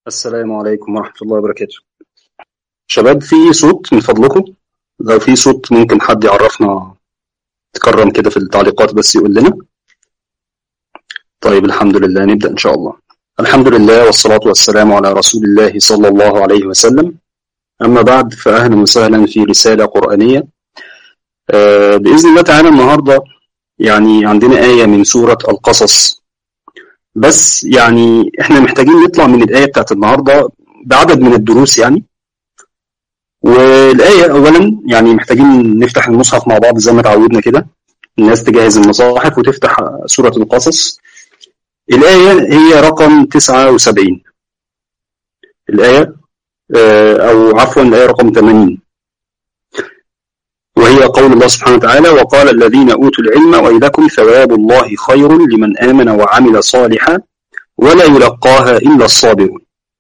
السلام عليكم ورحمة الله وبركاته شباب في صوت من فضلكم لو في صوت ممكن حد يعرفنا تكرم كده في التعليقات بس يقول لنا طيب الحمد لله نبدأ إن شاء الله الحمد لله والصلاة والسلام على رسول الله صلى الله عليه وسلم أما بعد فأهلا وسهلا في رسالة قرآنية آه، بإذن الله تعالى النهاردة يعني عندنا آية من سورة القصص بس يعني احنا محتاجين نطلع من الآية بتاعت النهاردة بعدد من الدروس يعني والآية أولا يعني محتاجين نفتح المصحف مع بعض زي ما تعودنا كده الناس تجهز المصاحف وتفتح سورة القصص الآية هي رقم 79 الآية آه، أو عفوا الآية رقم 80 وهي قول الله سبحانه وتعالى وقال الذين أوتوا العلم ويلكم ثواب الله خير لمن آمن وعمل صالحا ولا يلقاها إلا الصابرون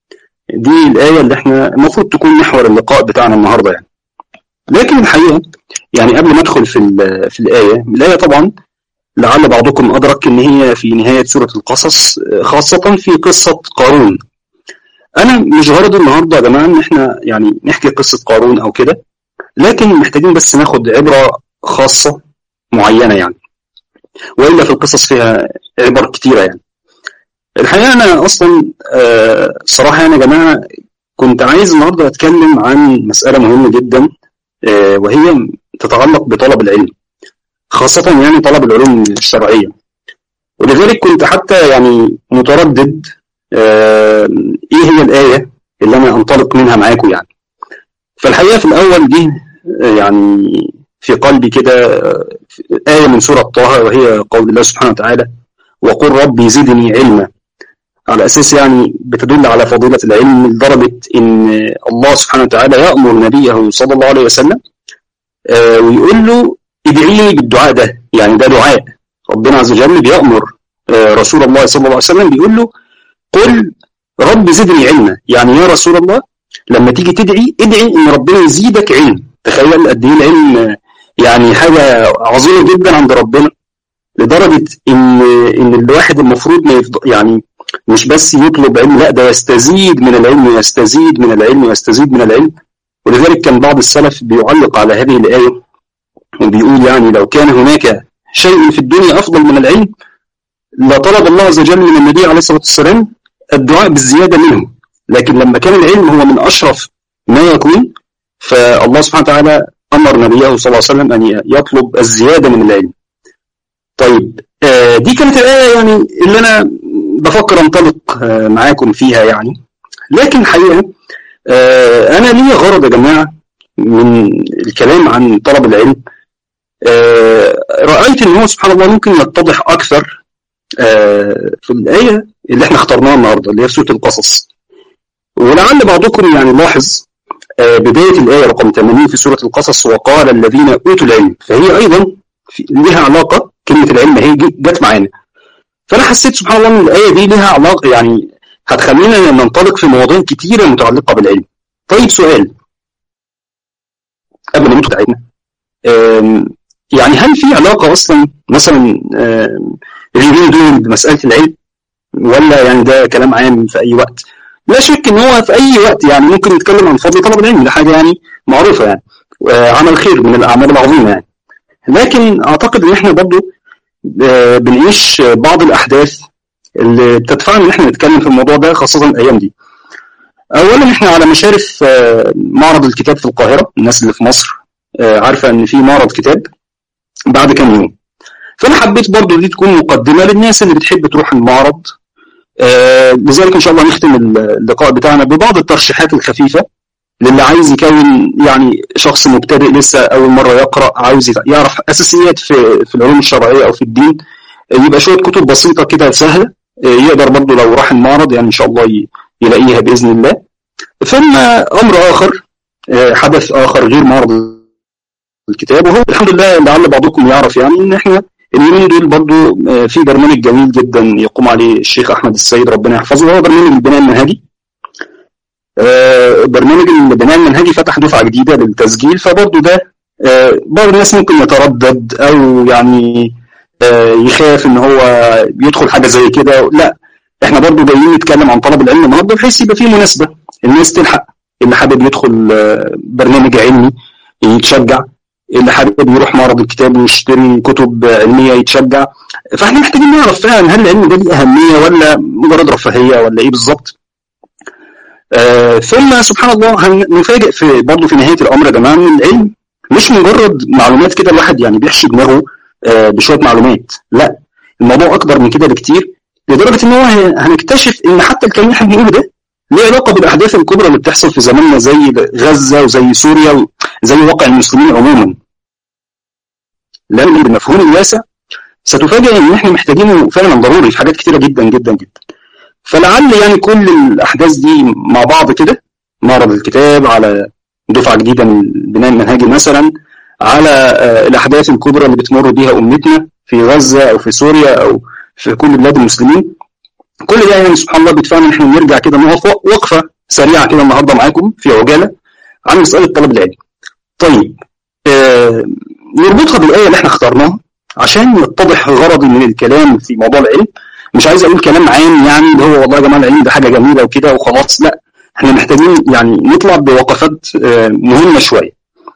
دي الآية اللي احنا المفروض تكون محور اللقاء بتاعنا النهاردة يعني لكن الحقيقة يعني قبل ما ادخل في ال- في الآية الآية طبعا لعل بعضكم أدرك إن هي في نهاية سورة القصص خاصة في قصة قارون أنا مش غرض النهاردة يا جماعة إن احنا يعني نحكي قصة قارون أو كده لكن محتاجين بس ناخد عبرة خاصة معينة يعني وإلا في القصص فيها عبر كتيرة يعني الحقيقة أنا أصلا آه، صراحة يعني يا جماعة كنت عايز النهاردة أتكلم عن مسألة مهمة جدا آه، وهي تتعلق بطلب العلم خاصة يعني طلب العلوم الشرعية ولذلك كنت حتى يعني متردد آه، إيه هي الآية اللي أنا أنطلق منها معاكم يعني فالحقيقة في الأول جه آه، يعني في قلبي كده آه، آية من سورة طه وهي قول الله سبحانه وتعالى وقل ربي زدني علما على أساس يعني بتدل على فضيلة العلم لدرجة إن الله سبحانه وتعالى يأمر نبيه صلى الله عليه وسلم آه، ويقول له ادعيني بالدعاء ده يعني ده دعاء ربنا عز وجل بيأمر آه، رسول الله صلى الله عليه وسلم بيقول له قل رب زدني علما يعني يا رسول الله لما تيجي تدعي ادعي ان ربنا يزيدك علم تخيل قد ايه العلم آه، يعني حاجه عظيمه جدا عند ربنا لدرجه ان ان الواحد المفروض ما يفضل يعني مش بس يطلب علم لا ده يستزيد من العلم يستزيد من العلم يستزيد من العلم ولذلك كان بعض السلف بيعلق على هذه الآية وبيقول يعني لو كان هناك شيء في الدنيا أفضل من العلم لطلب الله عز وجل من النبي عليه الصلاة والسلام الدعاء بالزيادة منه لكن لما كان العلم هو من أشرف ما يكون فالله سبحانه وتعالى أمر نبيه صلى الله عليه وسلم أن يطلب الزيادة من العلم طيب آه، دي كانت الآية يعني اللي أنا بفكر أنطلق آه، معاكم فيها يعني لكن الحقيقة آه، أنا ليا غرض يا جماعة من الكلام عن طلب العلم آه، رأيت إن هو سبحان الله ممكن يتضح أكثر آه، في الآية اللي احنا اخترناها النهاردة اللي هي سورة القصص ولعل بعضكم يعني لاحظ آه، بداية الآية رقم 80 في سورة القصص وقال الذين أوتوا العلم فهي أيضا في- لها علاقة كلمة العلم هي جي- جت معانا فأنا حسيت سبحان الله إن الآية دي لها علاقة يعني هتخلينا ننطلق في مواضيع كتيرة متعلقة بالعلم طيب سؤال قبل ما ندخل بتاعتنا آم، يعني هل في علاقة أصلا مثلا آم، اليومين دول بمسألة العلم ولا يعني ده كلام عام في أي وقت لا شك إن هو في أي وقت يعني ممكن نتكلم عن فضل طلب العلم ده حاجة يعني معروفة يعني آه، عمل خير من الأعمال العظيمة يعني لكن أعتقد إن إحنا برضو آه، بنعيش بعض الأحداث اللي بتدفعنا إن إحنا نتكلم في الموضوع ده خاصة الأيام دي اولا احنا على مشارف آه، معرض الكتاب في القاهره الناس اللي في مصر آه، عارفه ان في معرض كتاب بعد كام يوم فانا حبيت برضو دي تكون مقدمه للناس اللي بتحب تروح المعرض آه، لذلك ان شاء الله نختم اللقاء بتاعنا ببعض الترشيحات الخفيفه للي عايز يكون يعني شخص مبتدئ لسه اول مره يقرا عاوز يعرف اساسيات في في العلوم الشرعيه او في الدين آه، يبقى شويه كتب بسيطه كده سهله آه، يقدر برضو لو راح المعرض يعني ان شاء الله ي- يلاقيها باذن الله ثم امر اخر آه، حدث اخر غير معرض الكتاب وهو الحمد لله لعل بعضكم يعرف يعني ان احنا اليومين دول برضو آه، في برنامج جميل جدا يقوم عليه الشيخ احمد السيد ربنا يحفظه وهو برنامج البناء المنهجي آه، برنامج البناء المنهجي فتح دفعه جديده للتسجيل فبرضو ده آه، بعض الناس ممكن يتردد او يعني آه، يخاف ان هو يدخل حاجه زي كده لا احنا برضو جايين نتكلم عن طلب العلم النهارده بحيث يبقى فيه مناسبه الناس تلحق اللي حابب يدخل برنامج علمي يتشجع اللي حابب يروح معرض الكتاب ويشتري كتب علميه يتشجع فاحنا محتاجين نعرف فعلا هل العلم ده ليه اهميه ولا مجرد رفاهيه ولا ايه بالظبط آه ثم سبحان الله هنفاجئ في برضه في نهايه الامر يا جماعه ان العلم مش مجرد معلومات كده الواحد يعني بيحشي دماغه آه بشويه معلومات لا الموضوع اكبر من كده بكتير لدرجه ان هو هنكتشف ان حتى الكلام اللي احنا بنقوله ده ليه علاقه بالاحداث الكبرى اللي بتحصل في زماننا زي غزه وزي سوريا وزي واقع المسلمين عموما لان بالمفهوم الواسع ستفاجئ ان احنا محتاجينه فعلا ضروري في حاجات كتيره جدا جدا جدا فلعل يعني كل الاحداث دي مع بعض كده معرض الكتاب على دفعه جديده من بناء المنهجي مثلا على الاحداث الكبرى اللي بتمر بيها امتنا في غزه او في سوريا او في كل بلاد المسلمين كل ده يعني سبحان الله بيدفعنا ان احنا نرجع كده نقف وقفه سريعه كده النهارده معاكم في عجاله عن مساله طلب العلم. طيب آه نربطها بالايه اللي احنا اخترناها عشان يتضح غرضي من الكلام في موضوع العلم مش عايز اقول كلام عام يعني اللي هو والله يا جماعه العلم ده حاجه جميله وكده وخلاص لا احنا محتاجين يعني نطلع بوقفات آه مهمه شويه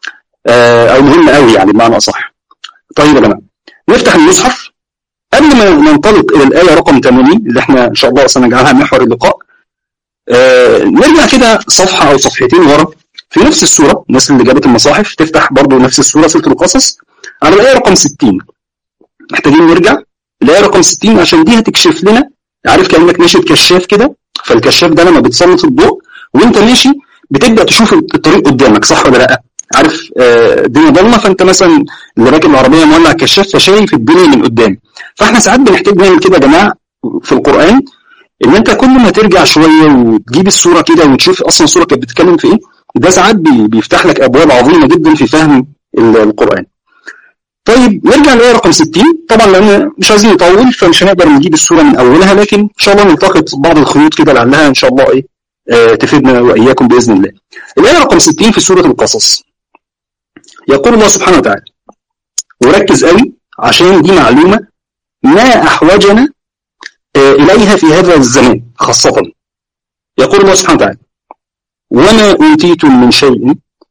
آه او مهمه قوي يعني بمعنى اصح. طيب يا جماعه نفتح المصحف قبل ما ننطلق الى الايه رقم 80 اللي احنا ان شاء الله اصلا نجعلها محور اللقاء آه نرجع كده صفحه او صفحتين ورا في نفس السوره الناس اللي جابت المصاحف تفتح برضو نفس السوره سوره القصص على الايه رقم 60 محتاجين نرجع الايه رقم 60 عشان دي هتكشف لنا عارف كانك ماشي بكشاف كده فالكشاف ده لما بتسلط الضوء وانت ماشي بتبدا تشوف الطريق قدامك صح ولا لا عارف الدنيا ضلمه فانت مثلا اللي راكب العربيه مولع كشاف فشايف الدنيا من قدام فاحنا ساعات بنحتاج نعمل كده يا جماعه في القران ان انت كل ما ترجع شويه وتجيب الصوره كده وتشوف اصلا الصوره كانت بتتكلم في ايه ده ساعات بيفتح لك ابواب عظيمه جدا في فهم القران طيب نرجع للايه رقم 60 طبعا لان مش عايزين نطول فمش هنقدر نجيب الصوره من اولها لكن ان شاء الله نلتقط بعض الخيوط كده لعلها ان شاء الله ايه آه تفيدنا واياكم باذن الله الايه رقم 60 في سوره القصص يقول الله سبحانه وتعالى وركز قوي عشان دي معلومة ما أحوجنا إليها في هذا الزمان خاصة يقول الله سبحانه وتعالى وما أوتيتم من شيء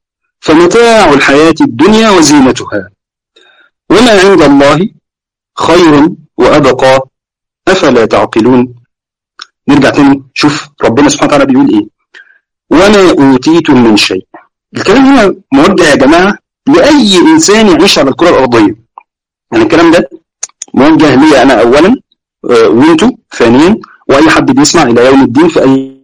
فمتاع الحياة الدنيا وزينتها وما عند الله خير وأبقى أفلا تعقلون نرجع تاني شوف ربنا سبحانه وتعالى بيقول إيه وما أوتيتم من شيء الكلام هنا موجه يا جماعة لأي إنسان يعيش على الكرة الأرضية يعني الكلام ده موجه لي أنا أولا وانتوا ثانيا وأي حد بيسمع إلى يوم الدين في أي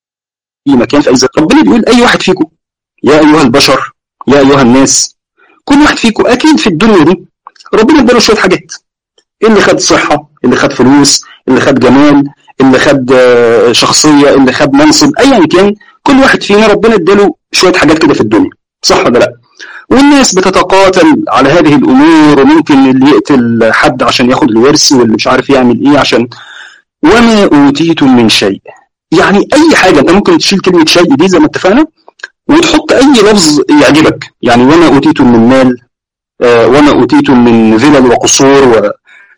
مكان في أي زمان ربنا بيقول أي واحد فيكم يا أيها البشر يا أيها الناس كل واحد فيكم أكيد في الدنيا دي ربنا اداله شوية حاجات اللي خد صحة اللي خد فلوس اللي خد جمال اللي خد شخصية اللي خد منصب أيا كان كل واحد فينا ربنا اداله شوية حاجات كده في الدنيا صح ولا لا والناس بتتقاتل على هذه الامور وممكن اللي يقتل حد عشان ياخد الورث واللي مش عارف يعمل ايه عشان وما اوتيتم من شيء يعني اي حاجه انت ممكن تشيل كلمه شيء دي زي ما اتفقنا وتحط اي لفظ يعجبك يعني وما اوتيتم من مال آه وما اوتيتم من فلل وقصور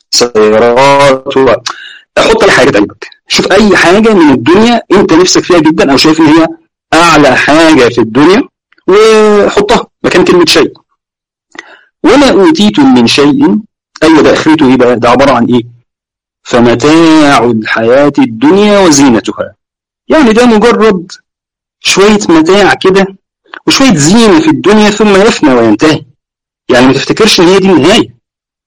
وسيارات و... حط اي حاجه تعجبك شوف اي حاجه من الدنيا انت نفسك فيها جدا او شايف ان هي اعلى حاجه في الدنيا وحطها مكان كلمة شيء وما أوتيتم من شيء أيوة ده آخرته إيه بقى ده عبارة عن إيه فمتاع الحياة الدنيا وزينتها يعني ده مجرد شوية متاع كده وشوية زينة في الدنيا ثم يفنى وينتهي يعني ما تفتكرش إن هي دي النهاية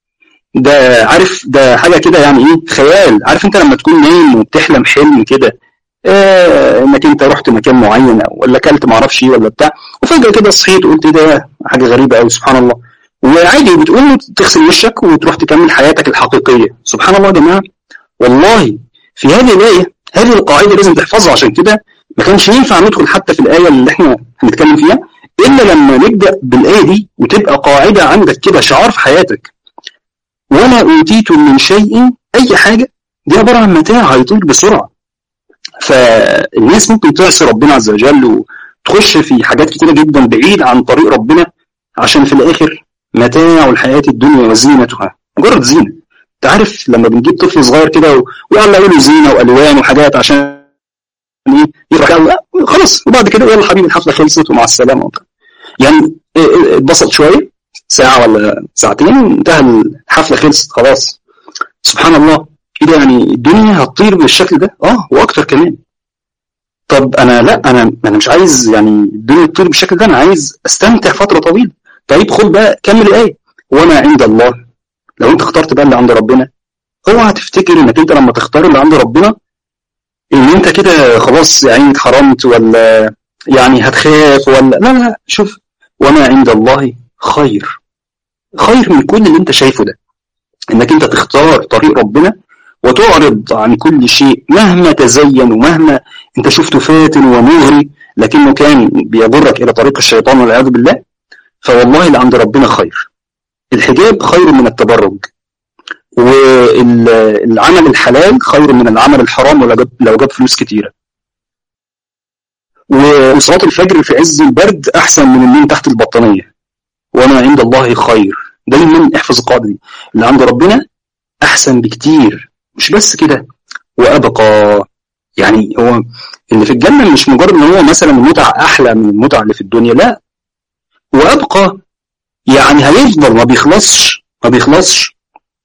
ده عارف ده حاجة كده يعني إيه خيال عارف أنت لما تكون نايم وبتحلم حلم كده آه انك انت رحت مكان معين ولا اكلت ما اعرفش ايه ولا بتاع وفجاه كده صحيت وقلت ده حاجه غريبه قوي سبحان الله وعادي بتقوم تغسل وشك وتروح تكمل حياتك الحقيقيه سبحان الله يا جماعه والله في هذه الايه هذه القاعده لازم تحفظها عشان كده ما كانش ينفع ندخل حتى في الايه اللي احنا هنتكلم فيها الا لما نبدا بالايه دي وتبقى قاعده عندك كده شعار في حياتك وما اوتيتم من شيء اي حاجه دي عباره عن متاع هيطير بسرعه فالناس ممكن تعصي ربنا عز وجل وتخش في حاجات كتيرة جدا بعيد عن طريق ربنا عشان في الآخر متاع الحياة الدنيا وزينتها مجرد زينة انت عارف لما بنجيب طفل صغير كده ويلا له زينه والوان وحاجات عشان ايه يفرح خلاص وبعد كده يلا حبيبي الحفله خلصت ومع السلامه وبتاع يعني اتبسط شويه ساعه ولا ساعتين انتهى الحفله خلصت خلاص سبحان الله ايه ده يعني الدنيا هتطير بالشكل ده اه واكتر كمان طب انا لا انا انا مش عايز يعني الدنيا تطير بالشكل ده انا عايز استمتع فتره طويله طيب خد بقى كمل الايه وما عند الله لو انت اخترت بقى اللي عند ربنا اوعى تفتكر انك انت لما تختار اللي عند ربنا ان انت كده خلاص يعني اتحرمت ولا يعني هتخاف ولا لا لا شوف وما عند الله خير خير من كل اللي انت شايفه ده انك انت تختار طريق ربنا وتعرض عن كل شيء مهما تزين ومهما انت شفته فاتن ومغري لكنه كان بيجرك الى طريق الشيطان والعياذ بالله فوالله اللي عند ربنا خير الحجاب خير من التبرج والعمل الحلال خير من العمل الحرام لو جاب فلوس كتيرة وصلاة الفجر في عز البرد أحسن من النوم تحت البطانية وما عند الله خير دايما احفظ القاعدة دي اللي عند ربنا أحسن بكتير مش بس كده وأبقى يعني هو اللي في الجنة مش مجرد ان هو مثلا المتعة أحلى من المتعة اللي في الدنيا لا وأبقى يعني هيفضل ما بيخلصش ما بيخلصش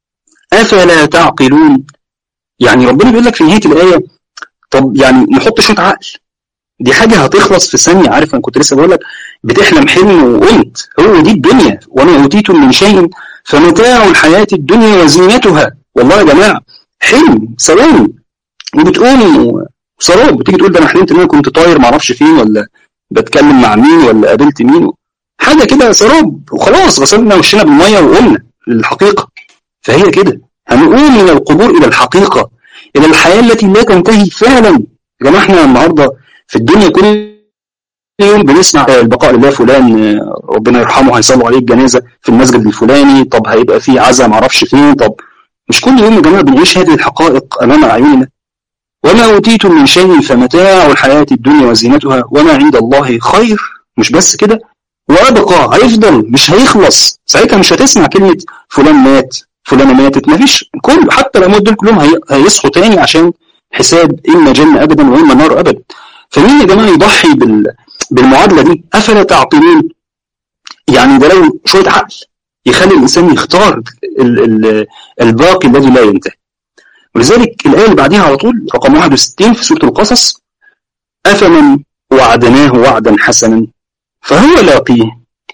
أفلا تعقلون يعني ربنا بيقول لك في نهاية الآية طب يعني نحط شوية عقل دي حاجة هتخلص في ثانية عارف أنا كنت لسه بقول لك بتحلم حلم وقلت هو دي الدنيا وما أوتيتم من شيء فمتاع الحياة الدنيا وزينتها والله يا جماعة حلم ثواني وبتقوم سراب بتيجي تقول ده انا حلمت ان انا كنت طاير معرفش فين ولا بتكلم مع مين ولا قابلت مين حاجة كده سراب وخلاص غسلنا وشنا بالمية وقمنا للحقيقة فهي كده هنقوم من القبور إلى الحقيقة إلى الحياة التي لا تنتهي فعلا يا جماعة احنا النهاردة في الدنيا كل يوم بنسمع البقاء لله فلان ربنا يرحمه هيصلوا عليه الجنازة في المسجد الفلاني طب هيبقى في عزا معرفش فين طب مش كل يوم يا جماعة بنعيش هذه الحقائق أمام أعيننا وما أوتيتم من شيء فمتاع الحياة الدنيا وزينتها وما عند الله خير مش بس كده وأبقى هيفضل مش هيخلص ساعتها مش هتسمع كلمة فلان مات فلانة ماتت مفيش كل حتى الأموات دول كلهم هي... هيصحوا تاني عشان حساب إما جنة أبدا وإما نار أبدا فمين يا جماعة يضحي بال... بالمعادلة دي أفلا تعقلون يعني ده لو شوية عقل يخلي الإنسان يختار ال... ال... الباقي الذي لا ينتهي ولذلك الآية اللي بعديها على طول رقم 61 في سورة القصص أفمن وعدناه وعدا حسنا فهو لاقيه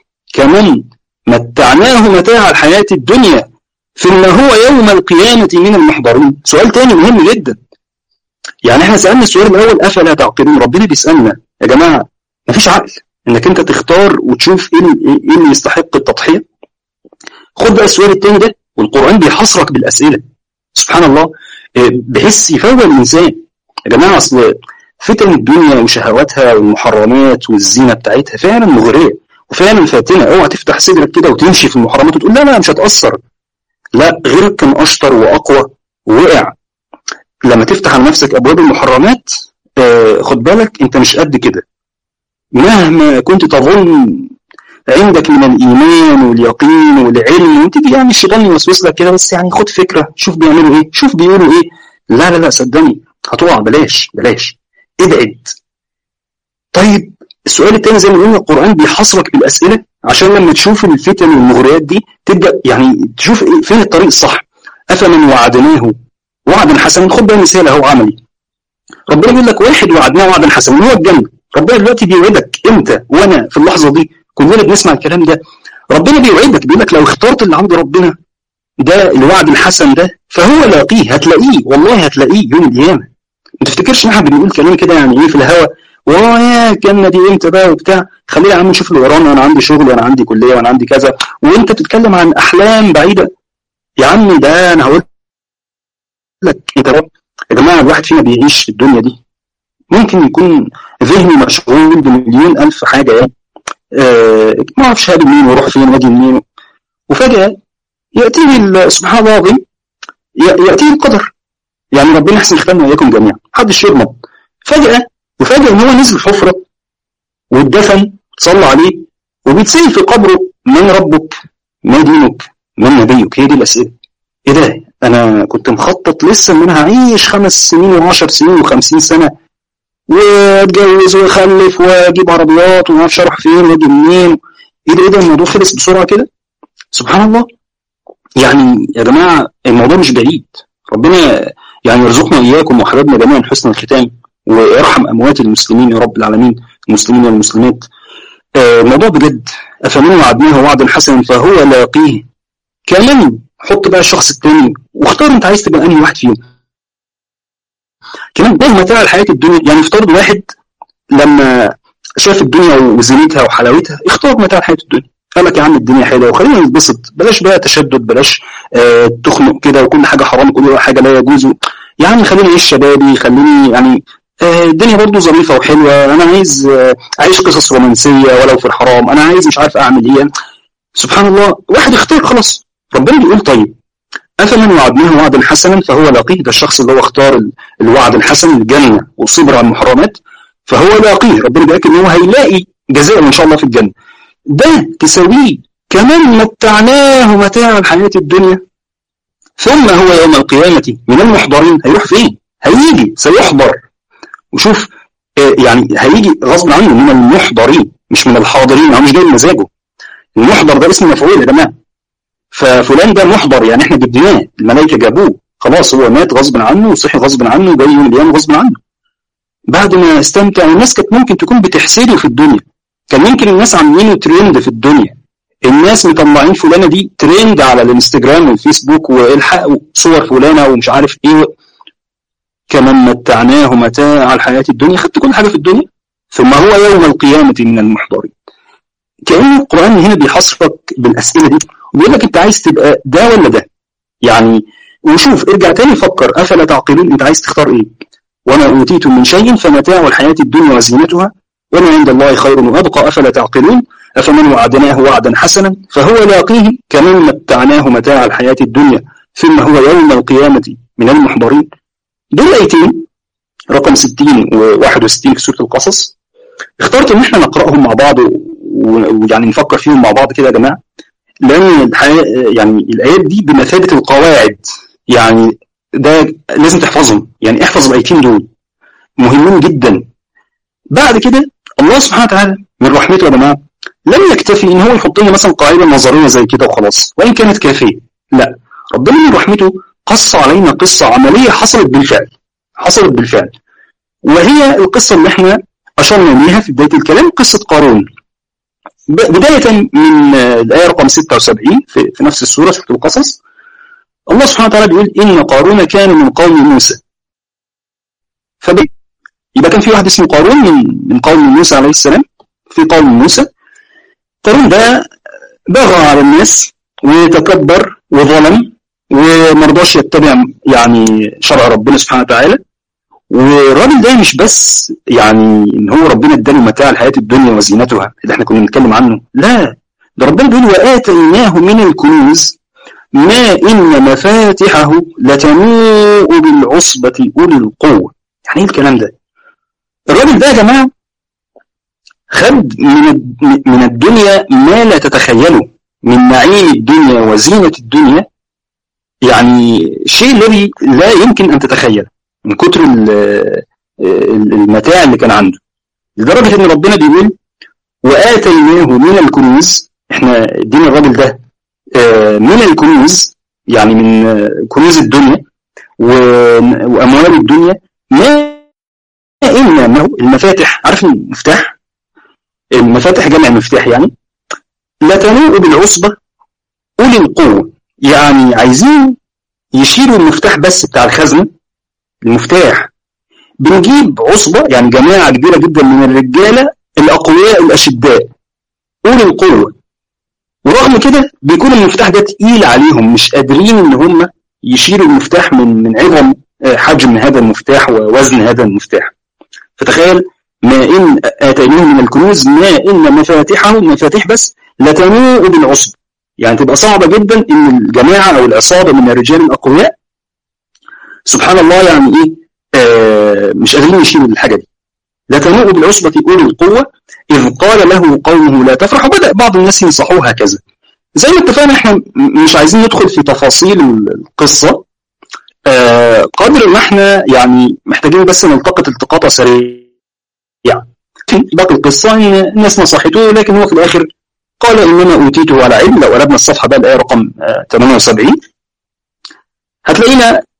كمن متعناه متاع الحياة الدنيا ثم هو يوم القيامة من المحضرين سؤال تاني مهم جدا يعني احنا سألنا السؤال الأول أفلا تعقلون ربنا بيسألنا يا جماعة مفيش عقل انك انت تختار وتشوف ايه ايه اللي يستحق التضحية خد بقى السؤال التاني ده والقرآن بيحصرك بالأسئلة سبحان الله بحيث يفوق الإنسان يا جماعة أصل فتن الدنيا وشهواتها والمحرمات والزينة بتاعتها فعلا مغرية وفعلا فاتنة اوعى تفتح صدرك كده وتمشي في المحرمات وتقول لا لا مش هتأثر لا غيرك كان أشطر وأقوى ووقع لما تفتح على نفسك أبواب المحرمات آه خد بالك أنت مش قد كده مهما كنت تظن عندك من الإيمان واليقين والعلم وتيجي يعني الشيطان يوسوس لك كده بس يعني خد فكرة شوف بيعملوا إيه شوف بيقولوا إيه لا لا لا صدقني هتقع بلاش بلاش ابعد طيب السؤال الثاني زي ما قلنا القرآن بيحصرك بالأسئلة عشان لما تشوف الفتن والمغريات دي تبدأ يعني تشوف فين الطريق الصح أفمن وعدناه وعدا حسنا خد بقى مثال اهو عملي ربنا يقول لك واحد وعدناه وعدا حسنا هو الجنة ربنا دلوقتي بيوعدك انت وانا في اللحظة دي كلنا بنسمع الكلام ده ربنا بيوعدك بيقول لك لو اخترت اللي عند ربنا ده الوعد الحسن ده فهو لاقيه هتلاقيه والله هتلاقيه يوم القيامة ما تفتكرش ان احنا بنقول كلام كده يعني ايه في الهوا ويا الجنة دي امتى بقى وبتاع خلينا يا عم نشوف اللي ورانا وانا عندي شغل وانا عندي كلية وانا عندي كذا وانت بتتكلم عن احلام بعيدة يا عم ده انا هقول لك انت يا جماعة الواحد فينا بيعيش في الدنيا دي ممكن يكون ذهنه مشغول بمليون ألف حاجة يعني أه ما اعرفش هاجي منين واروح فين واجي منين وفجأة يأتيه سبحان الله العظيم يأتيه القدر يعني ربنا يحسن ختامنا وإياكم جميعا محدش يضمن فجأة وفجأة إن هو نزل حفرة واتدفن صلى عليه وبيتسأل في قبره من ربك ما دينك من نبيك هي دي الأسئلة إيه ده انا كنت مخطط لسه ان انا هعيش خمس سنين وعشر سنين وخمسين سنه واتجوز واخلف واجيب عربيات وما اعرفش اروح فين واجي منين ايه ده ايه ده الموضوع خلص بسرعه كده سبحان الله يعني يا جماعه الموضوع مش بعيد ربنا يعني يرزقنا اياكم وحبايبنا جميعا حسن الختام ويرحم اموات المسلمين يا رب العالمين المسلمين والمسلمات آه الموضوع بجد افمن وعدناه وعدا حسنا فهو لاقيه كمان حط بقى الشخص الثاني واختار انت عايز تبقى انهي واحد فيهم كمان ده متاع الحياه الدنيا يعني افترض واحد لما شاف الدنيا وزينتها وحلاوتها اختار متاع الحياه الدنيا قال لك يا عم الدنيا حلوه وخلينا نتبسط بلاش بقى تشدد بلاش آه تخنق كده وكل حاجه حرام وكل حاجه لا يجوز يا عم خليني اعيش شبابي خليني يعني آه الدنيا برضه ظريفه وحلوه انا عايز آه اعيش قصص رومانسيه ولو في الحرام انا عايز مش عارف اعمل ايه سبحان الله واحد اختار خلاص ربنا بيقول طيب أفمن وعدناه وعدا حسنا فهو لاقيه ده الشخص اللي هو اختار الوعد الحسن الجنة وصبر عن المحرمات فهو لاقيه ربنا بيأكد إن هو هيلاقي جزاء إن شاء الله في الجنة ده تساويه كمان متعناه متاع الحياة الدنيا ثم هو يوم القيامة من المحضرين هيروح فين؟ هيجي سيحضر وشوف يعني هيجي غصب عنه من المحضرين مش من الحاضرين هو مش جاي بمزاجه المحضر ده اسم مفعول يا جماعه ففلان ده محضر يعني احنا جبناه الملائكه جابوه خلاص هو مات غصب عنه وصحي غصب عنه وجاي يوم القيامه غصب عنه بعد ما استمتع الناس كانت ممكن تكون بتحسده في الدنيا كان يمكن الناس عاملينه ترند في الدنيا الناس مطلعين فلانه دي ترند على الانستجرام والفيسبوك والحقوا صور فلانه ومش عارف ايه كمن متعناه متاع الحياه الدنيا خدت كل حاجه في الدنيا ثم هو يوم القيامه من المحضرين كأن القرآن هنا بيحصرك بالأسئلة دي وبيقول لك أنت عايز تبقى ده ولا ده يعني وشوف ارجع تاني فكر أفلا تعقلون أنت عايز تختار إيه وما أوتيتم من شيء فمتاع الحياة الدنيا وزينتها وما عند الله خير وأبقى أفلا تعقلون أفمن وعدناه وعدا حسنا فهو لاقيه كمن متعناه متاع الحياة الدنيا ثم هو يوم القيامة من المحضرين دول آيتين رقم 60 و61 في سورة القصص اخترت ان احنا نقراهم مع بعض ويعني نفكر فيهم مع بعض كده يا جماعه لان الحقيقه يعني الايات دي بمثابه القواعد يعني ده لازم تحفظهم يعني احفظ الايتين دول مهمين جدا بعد كده الله سبحانه وتعالى من رحمته يا جماعه لم يكتفي ان هو يحط لنا مثلا قاعده نظريه زي كده وخلاص وان كانت كافيه لا ربنا من رحمته قص علينا قصه عمليه حصلت بالفعل حصلت بالفعل وهي القصه اللي احنا اشرنا ليها في بدايه الكلام قصه قارون بداية من الآية رقم 76 في, في نفس السورة سورة القصص الله سبحانه وتعالى بيقول إن قارون كان من قوم موسى فبي يبقى كان في واحد اسمه قارون من من قوم موسى عليه السلام في قوم موسى قارون ده بغى على الناس وتكبر وظلم ومرضاش يتبع يعني شرع ربنا سبحانه وتعالى والراجل ده مش بس يعني ان هو ربنا اداله متاع الحياه الدنيا وزينتها اللي احنا كنا بنتكلم عنه لا ده ربنا بيقول واتيناه من الكنوز ما ان مفاتحه لتنوء بالعصبه اولي القوه يعني ايه الكلام ده الراجل ده يا جماعه خد من من الدنيا ما لا تتخيله من نعيم الدنيا وزينه الدنيا يعني شيء الذي لا يمكن ان تتخيله من كتر المتاع اللي كان عنده لدرجة ان ربنا بيقول وآتيناه من الكنوز احنا ادينا الراجل ده من الكنوز يعني من كنوز الدنيا واموال الدنيا ما ان المفاتح عارف المفتاح المفاتح جمع مفتاح يعني لا تنوء بالعصبة أولي القوة يعني عايزين يشيلوا المفتاح بس بتاع الخزنة المفتاح بنجيب عصبة يعني جماعة كبيرة جدا من الرجالة الأقوياء الأشداء أولي القوة ورغم كده بيكون المفتاح ده تقيل عليهم مش قادرين إن هم يشيلوا المفتاح من من عظم حجم هذا المفتاح ووزن هذا المفتاح فتخيل ما إن آتيناه من الكنوز ما إن مفاتحه المفاتيح بس لتنوء بالعصب يعني تبقى صعبة جدا إن الجماعة أو العصابة من الرجال الأقوياء سبحان الله يعني إيه آه مش قادرين يشيلوا الحاجة دي لتنوء بالعصبة أولي القوة إذ قال له قومه لا تفرح وبدأ بعض الناس ينصحوه هكذا زي ما اتفقنا احنا مش عايزين ندخل في تفاصيل القصة آه قدر ما احنا يعني محتاجين بس نلتقط التقاطه سريعه باقي القصه ان الناس نصحته لكن هو في الاخر قال انما اوتيته على علم لو قلبنا الصفحه بقى الايه رقم 78 هتلاقينا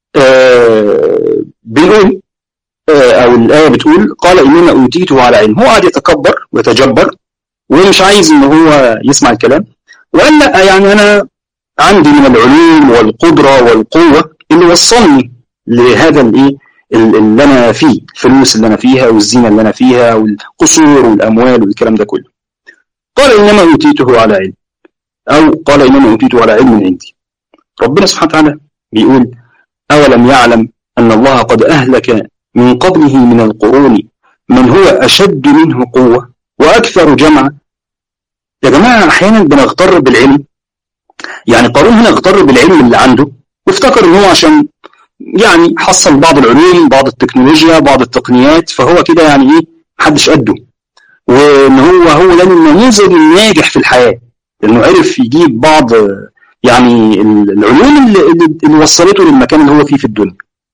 آه بنقول آه او الايه بتقول قال انما اوتيته على علم هو قاعد يتكبر ويتجبر ومش عايز ان هو يسمع الكلام وقال لا يعني انا عندي من العلوم والقدره والقوه اللي وصلني لهذا الايه اللي انا فيه الفلوس اللي انا فيها والزينه اللي انا فيها والقصور والاموال والكلام ده كله قال انما اوتيته على علم او قال انما اوتيته على علم عندي ربنا سبحانه وتعالى بيقول اولم يعلم ان الله قد اهلك من قبله من القرون من هو اشد منه قوه واكثر جمعا يا جماعه احيانا بنغتر بالعلم يعني قارون هنا اغتر بالعلم اللي عنده وافتكر ان هو عشان يعني حصل بعض العلوم بعض التكنولوجيا بعض التقنيات فهو كده يعني ايه محدش قده وان هو هو ده النموذج الناجح في الحياه لانه عرف يجيب بعض يعني العلوم اللي, اللي وصلته للمكان اللي هو فيه في الدنيا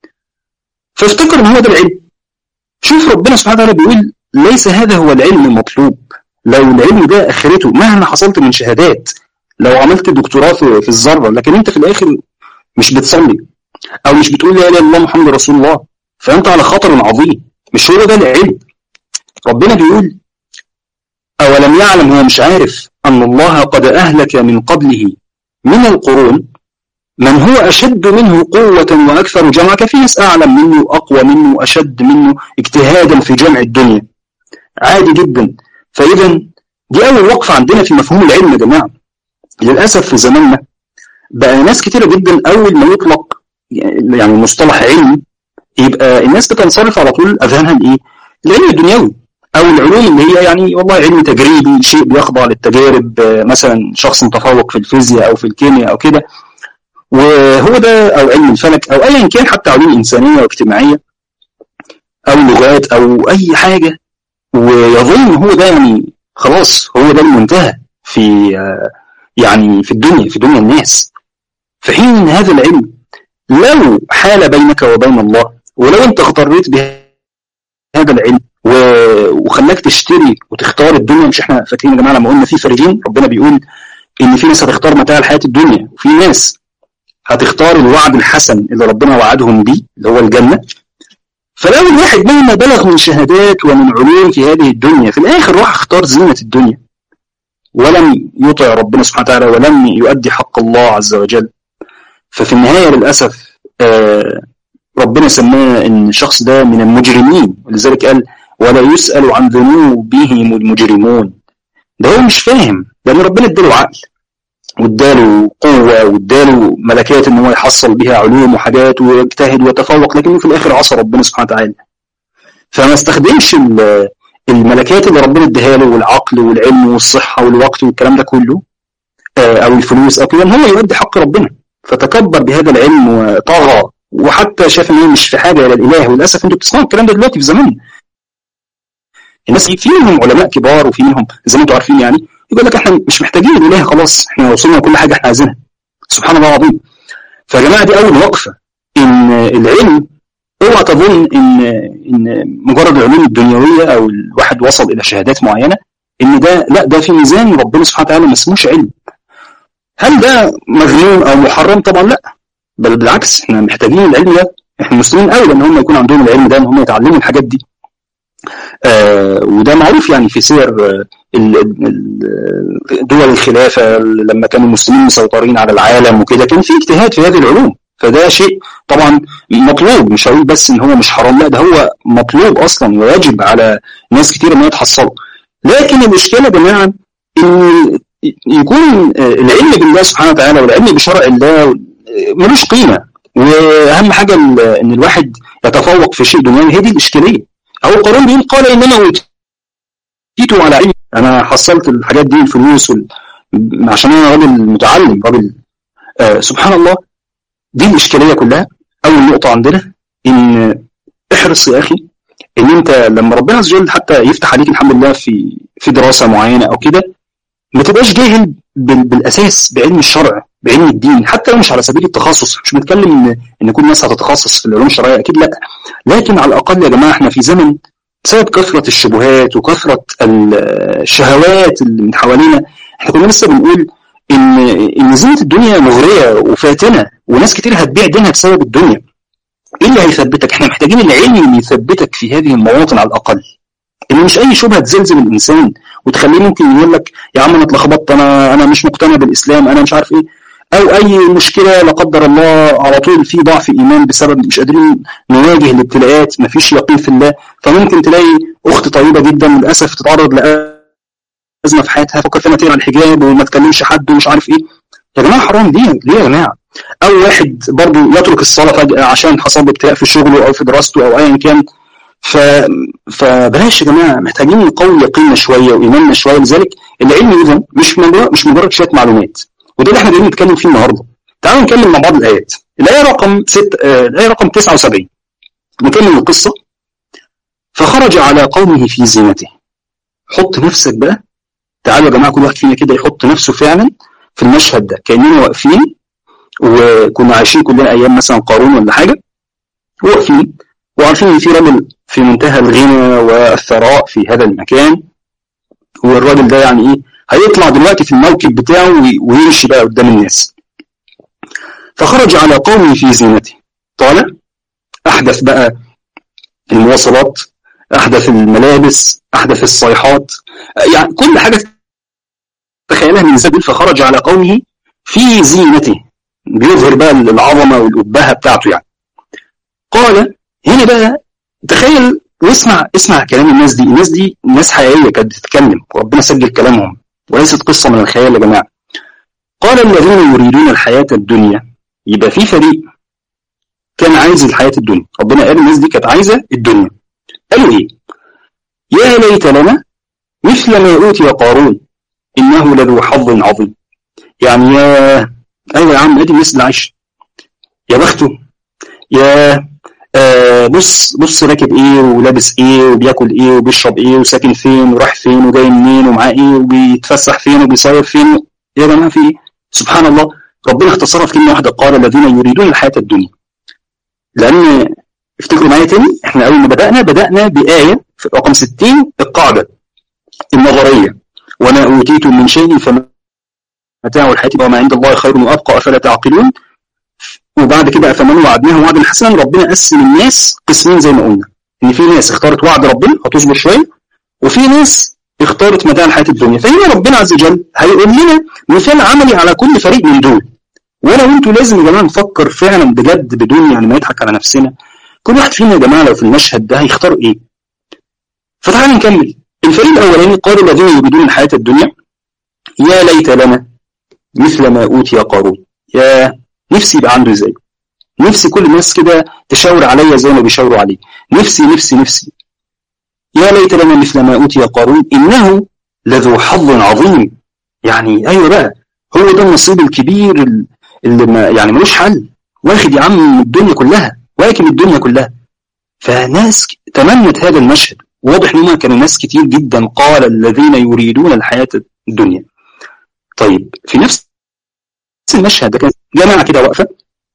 فافتكر ان هو ده العلم شوف ربنا سبحانه وتعالى بيقول ليس هذا هو العلم المطلوب لو العلم ده اخرته مهما حصلت من شهادات لو عملت دكتوراه في الذره لكن انت في الاخر مش بتصلي او مش بتقول لا اله الا الله محمد رسول الله فانت على خطر عظيم مش هو ده العلم ربنا بيقول اولم يعلم هو مش عارف ان الله قد اهلك من قبله من القرون من هو اشد منه قوه واكثر جمعا في ناس اعلم منه اقوى منه اشد منه اجتهادا في جمع الدنيا عادي جدا فاذا دي اول وقفه عندنا في مفهوم العلم يا جماعه للاسف في زماننا بقى ناس كتيره جدا اول ما يطلق يعني مصطلح علم يبقى الناس بتنصرف على طول اذهانها لايه؟ العلم الدنيوي او العلوم اللي هي يعني والله علم تجريبي شيء بيخضع للتجارب مثلا شخص متفوق في الفيزياء او في الكيمياء او كده وهو ده او علم الفلك او ايا كان حتى علوم انسانيه واجتماعيه او لغات او اي حاجه ويظن هو ده يعني خلاص هو ده المنتهى في يعني في الدنيا في دنيا الناس في حين ان هذا العلم لو حال بينك وبين الله ولو انت اغتريت بهذا العلم وخلاك تشتري وتختار الدنيا مش احنا فاكرين يا جماعه لما قلنا في فريقين ربنا بيقول ان في ناس هتختار متاع الحياه الدنيا وفي ناس هتختار الوعد الحسن اللي ربنا وعدهم بيه اللي هو الجنه فلو الواحد مهما بلغ من شهادات ومن علوم في هذه الدنيا في الاخر راح اختار زينه الدنيا ولم يطع ربنا سبحانه وتعالى ولم يؤدي حق الله عز وجل ففي النهايه للاسف آه ربنا سماه ان الشخص ده من المجرمين ولذلك قال ولا يسأل عن ذنوبهم المجرمون ده هو مش فاهم لان ربنا اداله عقل واداله قوة واداله ملكات ان هو يحصل بها علوم وحاجات ويجتهد ويتفوق لكنه في الاخر عصى ربنا سبحانه وتعالى فما استخدمش الملكات اللي ربنا اداها له والعقل والعلم والصحة والوقت والكلام ده كله او الفلوس او كده ان هو يؤدي حق ربنا فتكبر بهذا العلم وطغى وحتى شاف ان هو مش في حاجه الى الاله وللاسف انتوا بتسمعوا الكلام ده دلوقتي في زمان الناس في منهم علماء كبار وفي منهم زي ما انتوا عارفين يعني يقول لك احنا مش محتاجين الاله خلاص احنا وصلنا لكل حاجه احنا عايزينها سبحان الله العظيم فيا جماعه دي اول وقفه ان العلم اوعى تظن ان ان مجرد العلوم الدنيويه او الواحد وصل الى شهادات معينه ان ده لا ده في ميزان ربنا سبحانه وتعالى ما اسموش علم هل ده مذموم او محرم طبعا لا بل بالعكس احنا محتاجين العلم ده احنا المسلمين اولى ان هم يكون عندهم العلم ده ان هم يتعلموا الحاجات دي آه وده معروف يعني في سير آه دول الخلافه لما كانوا المسلمين مسيطرين على العالم وكده كان في اجتهاد في هذه العلوم فده شيء طبعا مطلوب مش هقول بس ان هو مش حرام لا ده هو مطلوب اصلا ويجب على ناس كتير ان هي تحصله لكن الاشكال يا جماعه ان يكون العلم بالله سبحانه وتعالى والعلم بشرع الله ملوش قيمه واهم حاجه ان الواحد يتفوق في شيء دنيوي هي دي الاشكاليه او القرآن بيقول قال انما اوتيته على علم انا حصلت الحاجات دي الفلوس وال... عشان انا راجل متعلم راجل آه سبحان الله دي الاشكاليه كلها اول نقطه عندنا ان احرص يا اخي ان انت لما ربنا عز وجل حتى يفتح عليك الحمد لله في في دراسه معينه او كده ما تبقاش جاهل بالاساس بعلم الشرع بعلم الدين حتى لو مش على سبيل التخصص مش بنتكلم ان كل الناس هتتخصص في العلوم الشرعيه اكيد لا لكن على الاقل يا جماعه احنا في زمن بسبب كثره الشبهات وكثره الشهوات اللي من حوالينا احنا كنا لسه بنقول ان ان زينه الدنيا مغريه وفاتنه وناس كتير هتبيع دينها بسبب الدنيا ايه اللي هيثبتك احنا محتاجين العلم اللي يثبتك في هذه المواطن على الاقل ان مش اي شبهه تزلزل الانسان وتخليه ممكن يقول لك يا عم انا اتلخبطت انا انا مش مقتنع بالاسلام انا مش عارف ايه او اي مشكله لا قدر الله على طول في ضعف ايمان بسبب مش قادرين نواجه الابتلاءات مفيش يقين في الله فممكن تلاقي اخت طيبه جدا للاسف تتعرض لازمه في حياتها فكر فيها تقرا الحجاب وما تكلمش حد ومش عارف ايه يا جماعه حرام ليه ليه يا جماعه او واحد برضه يترك الصلاه فجاه عشان حصل له ابتلاء في شغله او في دراسته او ايا كان ف... فبلاش يا جماعه محتاجين نقوي يقيننا شويه وايماننا شويه لذلك العلم اذا مش مجرد مش مجرد شويه معلومات وده اللي احنا جايين نتكلم فيه النهارده تعالوا نتكلم مع بعض الايات الايه رقم ست آه الايه رقم 79 نكمل القصه فخرج على قومه في زينته حط نفسك بقى تعالوا يا جماعه كل واحد فينا كده يحط نفسه فعلا في المشهد ده كاننا واقفين وكنا عايشين كلنا ايام مثلا قارون ولا حاجه واقفين وعارفين ان في راجل في منتهى الغنى والثراء في هذا المكان والراجل ده يعني ايه هيطلع دلوقتي في الموكب بتاعه ويمشي بقى قدام الناس فخرج على قومه في زينته طالع احدث بقى المواصلات احدث الملابس احدث الصيحات يعني كل حاجه تخيلها من زبل فخرج على قومه في زينته بيظهر بقى العظمه والابهه بتاعته يعني قال هنا بقى تخيل واسمع اسمع كلام الناس دي الناس دي ناس حقيقيه كانت بتتكلم وربنا سجل كلامهم وليست قصه من الخيال يا جماعه قال الذين يريدون الحياه الدنيا يبقى في فريق كان عايز الحياه الدنيا ربنا قال الناس دي كانت عايزه الدنيا قالوا ايه يا ليت لنا مثل ما اوتي قارون انه لذو حظ عظيم يعني يا ايوه يا عم ادي الناس اللي عايشه يا بخته يا آه بص بص راكب ايه ولابس ايه وبياكل ايه وبيشرب ايه وساكن فين وراح فين وجاي منين ومعاه ايه وبيتفسح فين وبيصيف فين يا جماعه في ايه سبحان الله ربنا اختصرها في كلمه واحده قال الذين يريدون الحياه الدنيا لان افتكروا معايا تاني احنا اول ما بدانا بدانا بايه في رقم 60 القاعده النظريه وما اوتيتم من شيء فما متاع الحياه وما عند الله خير وابقى افلا تعقلون وبعد كده فمن وعدناه وعدا حسنا ربنا قسم الناس قسمين زي ما قلنا ان في ناس اختارت وعد ربنا هتصبر شويه وفي ناس اختارت متاع الحياه الدنيا فهنا ربنا عز وجل هيقول لنا مثال عملي على كل فريق من دول وانا وانتوا لازم يا جماعه نفكر فعلا بجد بدون يعني ما نضحك على نفسنا كل واحد فينا يا جماعه لو في المشهد ده هيختار ايه فتعالى نكمل الفريق الاولاني قالوا الذين يريدون الحياه الدنيا يا ليت لنا مثل ما اوتي قارون يا نفسي يبقى عنده زي نفسي كل الناس كده تشاور عليا زي ما بيشاوروا عليه نفسي نفسي نفسي يا ليت لنا مثل ما اوتي قارون انه لذو حظ عظيم يعني ايوه بقى هو ده النصيب الكبير اللي ما يعني ملوش حل واخد يا عم الدنيا كلها واكل الدنيا كلها فناس تمنت هذا المشهد واضح ان هم كانوا ناس كتير جدا قال الذين يريدون الحياه الدنيا طيب في نفس المشهد ده كان جماعه كده واقفه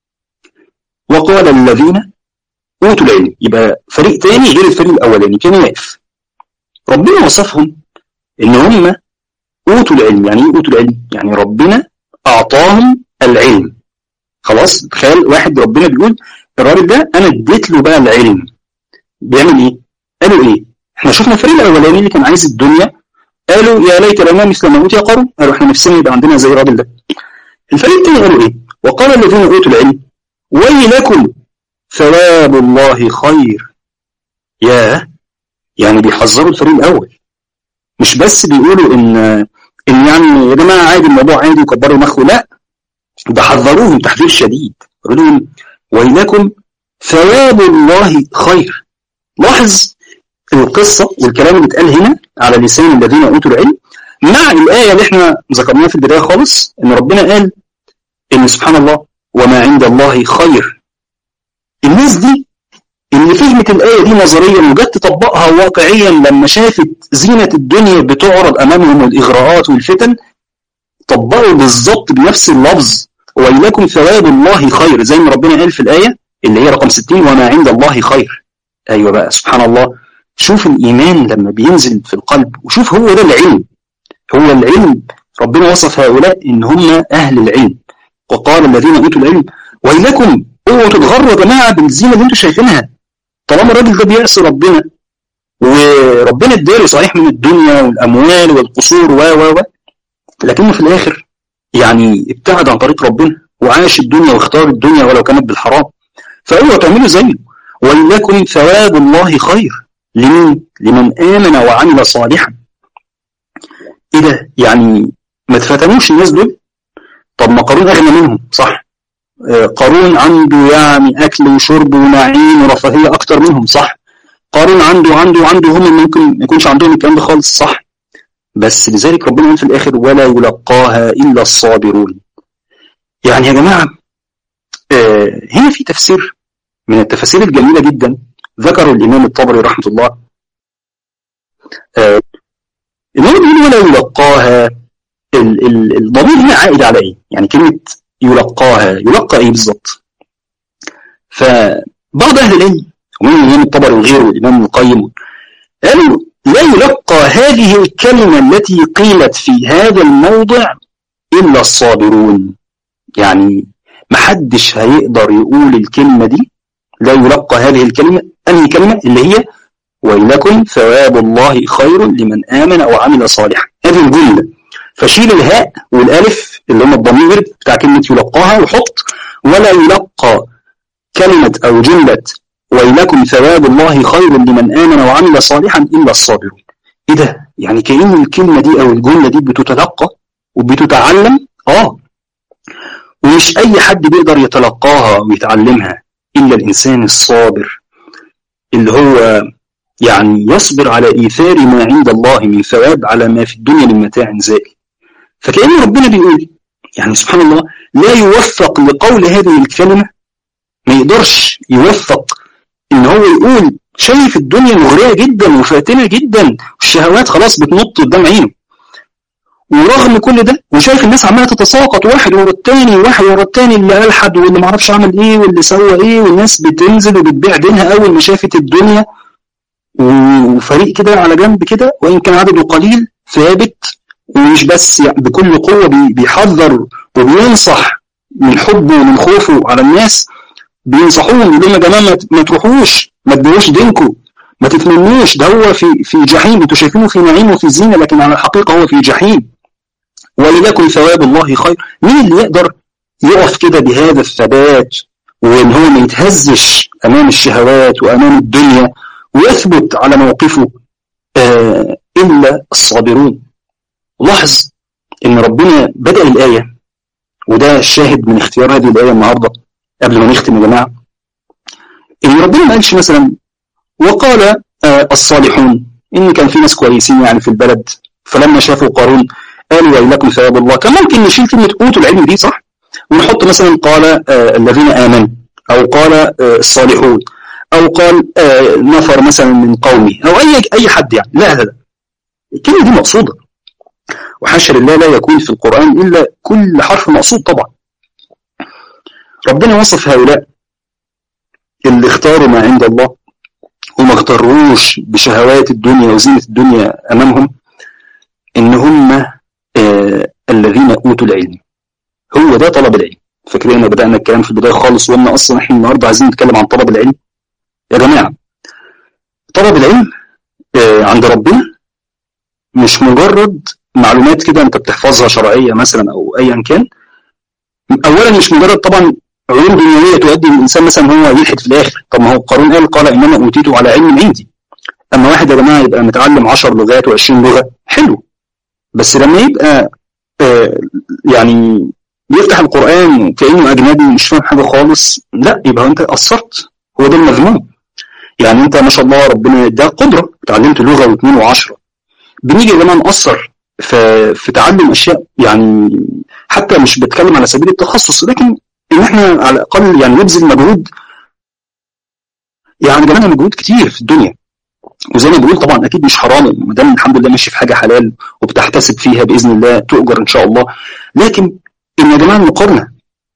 وقال الذين اوتوا العلم يبقى فريق تاني غير الفريق الاولاني كان واقف ربنا وصفهم ان هم اوتوا العلم يعني ايه اوتوا العلم يعني ربنا اعطاهم العلم خلاص تخيل واحد ربنا بيقول الراجل ده انا اديت له بقى العلم بيعمل ايه قالوا ايه احنا شفنا الفريق الاولاني اللي كان عايز الدنيا قالوا يا ليت لنا مثل ما اوتي قارون قالوا احنا نفسنا يبقى عندنا زي الراجل ده الفريق الثاني قالوا ايه وقال الذين اوتوا العلم ويلكم ثواب الله خير يا يعني بيحذروا الفريق الاول مش بس بيقولوا ان ان يعني يا جماعه عادي الموضوع عادي وكبروا مخه لا ده حذروهم تحذير شديد قالوا لهم ويلكم ثواب الله خير لاحظ القصه والكلام اللي اتقال هنا على لسان الذين اوتوا العلم مع الايه اللي احنا ذكرناها في البدايه خالص ان ربنا قال ان سبحان الله وما عند الله خير الناس دي اللي فهمت الآية دي نظريا وجت تطبقها واقعيا لما شافت زينة الدنيا بتعرض أمامهم والإغراءات والفتن طبقوا بالظبط بنفس اللفظ ويلكم ثواب الله خير زي ما ربنا قال في الآية اللي هي رقم 60 وما عند الله خير أيوة بقى سبحان الله شوف الإيمان لما بينزل في القلب وشوف هو ده العلم هو العلم ربنا وصف هؤلاء إن هم أهل العلم وقال الذين أوتوا العلم ويلكم اوعوا تتغروا يا جماعة بالزينة اللي انتم شايفينها طالما الراجل ده بيعصي ربنا وربنا اداله صحيح من الدنيا والأموال والقصور و و و لكنه في الآخر يعني ابتعد عن طريق ربنا وعاش الدنيا واختار الدنيا ولو كانت بالحرام فاوعوا تعملوا زيه ولكم ثواب الله خير لمن لمن آمن وعمل صالحا ايه ده يعني ما تفتنوش الناس دول طب ما قارون اغنى منهم صح آه قارون عنده يعني اكل وشرب ونعيم ورفاهيه اكتر منهم صح قارون عنده عنده عنده هم ممكن ما يكونش عندهم الكلام ده خالص صح بس لذلك ربنا يقول في الاخر ولا يلقاها الا الصابرون يعني يا جماعه آه هنا في تفسير من التفاسير الجميله جدا ذكره الامام الطبري رحمه الله آه الإمام بيقول ولا يلقاها الضمير هنا عائد على إيه؟ يعني كلمة يلقاها يلقى إيه بالظبط؟ فبعض أهل العلم ومن الإمام الطبري وغيره والإمام القيم قالوا لا يلقى هذه الكلمة التي قيلت في هذا الموضع إلا الصابرون يعني محدش هيقدر يقول الكلمة دي لا يلقى هذه الكلمة أنهي كلمة اللي هي ويلكم ثواب الله خير لمن آمن وعمل صالحا هذه الجملة فشيل الهاء والالف اللي هم الضمير بتاع كلمة يلقاها وحط ولا يلقى كلمة أو جملة ويلكم ثواب الله خير لمن آمن وعمل صالحا إلا الصابرون إيه ده؟ يعني كأن الكلمة دي أو الجملة دي بتتلقى وبتتعلم آه ومش أي حد بيقدر يتلقاها ويتعلمها إلا الإنسان الصابر اللي هو يعني يصبر على إيثار ما عند الله من ثواب على ما في الدنيا من متاع زائل فكأن ربنا بيقول يعني سبحان الله لا يوفق لقول هذه الكلمة ما يقدرش يوفق إن هو يقول شايف الدنيا مغرية جدا وفاتنة جدا والشهوات خلاص بتنط قدام عينه ورغم كل ده وشايف الناس عماله تتساقط واحد ورا التاني واحد ورا التاني اللي ألحد واللي معرفش عمل ايه واللي سوى ايه والناس بتنزل وبتبيع دينها اول ما شافت الدنيا وفريق كده على جنب كده وإن كان عدده قليل ثابت ومش بس يعني بكل قوة بيحذر وبينصح من حبه ومن خوفه على الناس بينصحوهم يقول لهم يا جماعة ما تروحوش ما تبيعوش دينكم ما تتمنوش ده هو في في جحيم انتوا شايفينه في نعيم وفي زينة لكن على الحقيقة هو في جحيم وللكم ثواب الله خير مين اللي يقدر يقف كده بهذا الثبات وان هو ما يتهزش امام الشهوات وامام الدنيا ويثبت على موقفه آه إلا الصابرون لاحظ إن ربنا بدأ الآية وده الشاهد من اختيار هذه الآية النهاردة قبل ما نختم يا جماعة إن ربنا ما قالش مثلا وقال آه الصالحون إن كان في ناس كويسين يعني في البلد فلما شافوا قارون قالوا ويلكم ثواب الله كان ممكن نشيل كلمة أوتوا العلم دي صح ونحط مثلا قال آه الذين آمنوا أو قال آه الصالحون أو قال آه نفر مثلا من قومي أو أي أي حد يعني لا لا لا الكلمة دي مقصودة وحاشا لله لا يكون في القرآن إلا كل حرف مقصود طبعا ربنا وصف هؤلاء اللي اختاروا ما عند الله وما اغتروش بشهوات الدنيا وزينة الدنيا أمامهم إن هم آه الذين أوتوا العلم هو ده طلب العلم فاكرين بدأنا الكلام في البداية خالص وقلنا أصلا إحنا النهاردة عايزين نتكلم عن طلب العلم يا جماعة طلب العلم آه عند ربنا مش مجرد معلومات كده انت بتحفظها شرعية مثلا او ايا كان اولا مش مجرد طبعا علوم دنيوية تؤدي الانسان مثلا هو يلحد في الاخر طب ما هو قارون قال قال انما اوتيته على علم عندي اما واحد يا جماعة يبقى متعلم 10 لغات و20 لغة حلو بس لما يبقى آه يعني يفتح القرآن كأنه أجنبي مش فاهم حاجة خالص لا يبقى أنت قصرت هو ده المذموم يعني أنت ما شاء الله ربنا اداك قدرة اتعلمت لغة واثنين وعشرة بنيجي لما نقصر في, في تعلم أشياء يعني حتى مش بتكلم على سبيل التخصص لكن إن إحنا على الأقل يعني نبذل مجهود يعني جمعنا مجهود كتير في الدنيا وزي ما بقول طبعا اكيد مش حرام ما دام الحمد لله ماشي في حاجه حلال وبتحتسب فيها باذن الله تؤجر ان شاء الله لكن ان يا جماعه المقارنه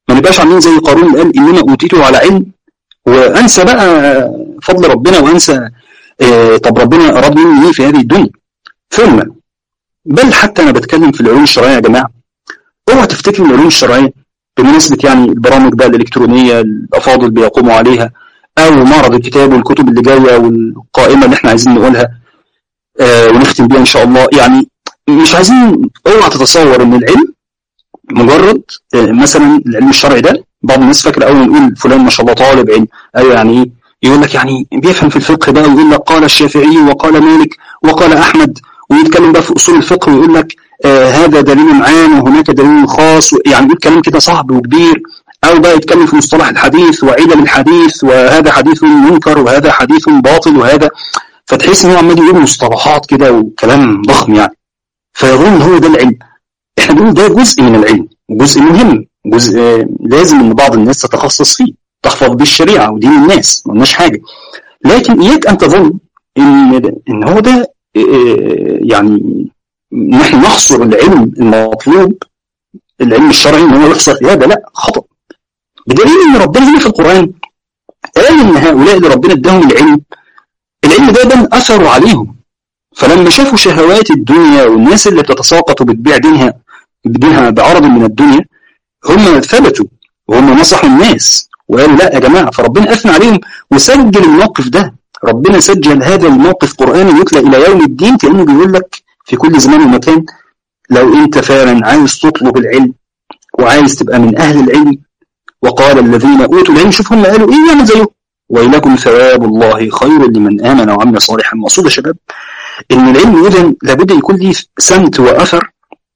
ما نبقاش عاملين زي قارون قال انما اوتيته على علم وانسى بقى فضل ربنا وانسى آه طب ربنا اراد مني ايه في هذه الدنيا ثم بل حتى انا بتكلم في العلوم الشرعيه يا جماعه اوعى تفتكر العلوم الشرعيه بمناسبه يعني البرامج بقى الالكترونيه الافاضل بيقوموا عليها او معرض الكتاب والكتب اللي جايه والقائمه اللي احنا عايزين نقولها آه ونختم بيها ان شاء الله يعني مش عايزين اوعى تتصور ان العلم مجرد آه مثلا العلم الشرعي ده بعض الناس فاكر اول ما نقول فلان ما شاء الله طالب علم ايوه يعني ايه يقول لك يعني بيفهم في الفقه بقى ويقول لك قال الشافعي وقال مالك وقال احمد ويتكلم بقى في اصول الفقه ويقول لك آه هذا دليل عام وهناك دليل خاص يعني يقول كلام كده صعب وكبير او بقى يتكلم في مصطلح الحديث وعلل الحديث وهذا حديث منكر وهذا حديث باطل وهذا فتحس ان هو عمال يقول مصطلحات كده وكلام ضخم يعني فيظن هو ده العلم احنا بنقول ده جزء من العلم جزء مهم جزء آه لازم ان بعض الناس تتخصص فيه تحفظ بيه الشريعه ودين الناس ما قلناش حاجه لكن اياك ان تظن ان ان هو ده آه يعني نحن نحصر العلم المطلوب العلم الشرعي ان هو يحصر في هذا لا خطأ بدليل ان ربنا هنا في القرآن قال ان هؤلاء اللي ربنا اداهم العلم العلم ده بان اثروا عليهم فلما شافوا شهوات الدنيا والناس اللي بتتساقط وبتبيع دينها بدينها بعرض من الدنيا هم ثبتوا وهم نصحوا الناس وقالوا لا يا جماعة فربنا أثنى عليهم وسجل الموقف ده ربنا سجل هذا الموقف قرآني يتلى إلى يوم الدين كأنه بيقول لك في كل زمان ومكان لو أنت فعلا عايز تطلب العلم وعايز تبقى من أهل العلم وقال الذين أوتوا العلم شوف هم قالوا إيه يعمل زيهم ويلكم ثواب الله خير لمن آمن وعمل صالحا مقصود يا شباب إن العلم إذا لابد يكون ليه سمت وأثر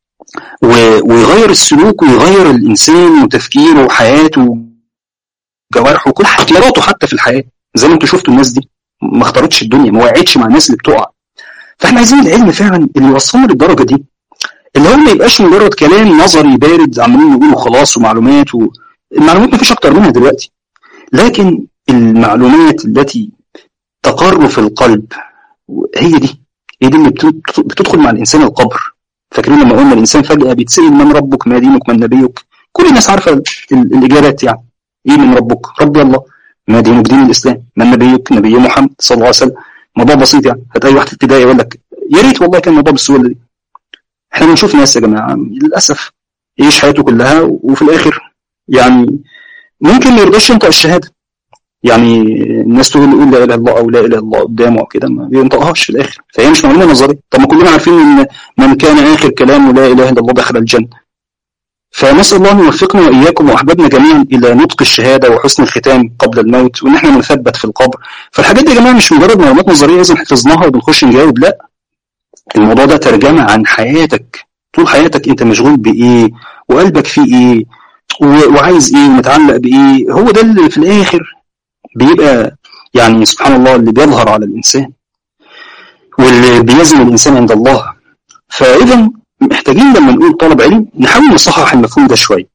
ويغير السلوك ويغير الإنسان وتفكيره وحياته وجوارحه وكل اختياراته حتى في الحياة زي ما انتم شفتوا الناس دي ما اختارتش الدنيا ما وقعتش مع الناس اللي بتقع فاحنا عايزين العلم فعلا اللي يوصلنا للدرجة دي اللي هو ما يبقاش مجرد كلام نظري بارد عمالين نقوله خلاص ومعلومات و... المعلومات ما فيش اكتر منها دلوقتي لكن المعلومات التي تقر في القلب هي دي هي دي اللي بتدخل مع الانسان القبر فاكرين لما قلنا الانسان فجاه بيتسال من ربك ما دينك من نبيك كل الناس عارفه الاجابات يعني ايه من ربك ربي الله ما دينك دين الاسلام من نبيك نبي محمد صلى الله عليه وسلم موضوع بسيط يعني هات اي واحد ابتدائي يقول لك يا ريت والله كان الموضوع بالسهوله دي احنا بنشوف ناس يا جماعه للاسف يعيش حياته كلها وفي الاخر يعني ممكن ما يرضاش ينطق الشهاده يعني الناس تقول يقول لا اله الا الله او لا اله الا الله قدامه او كده ما بينطقهاش في الاخر فهي مش معلومه نظريه طب ما كلنا عارفين ان من كان اخر كلامه لا اله الا الله دخل الجنه فنسال الله ان يوفقنا واياكم واحبابنا جميعا الى نطق الشهاده وحسن الختام قبل الموت وان احنا نثبت في القبر فالحاجات دي يا جماعه مش مجرد معلومات نظريه لازم حفظناها وبنخش نجاوب لا الموضوع ده ترجمه عن حياتك طول حياتك انت مشغول بايه وقلبك فيه ايه وعايز ايه ومتعلق بايه هو ده اللي في الاخر بيبقى يعني سبحان الله اللي بيظهر على الانسان واللي بيزن الانسان عند الله فاذا محتاجين لما نقول طلب علم نحاول نصحح المفهوم ده شويه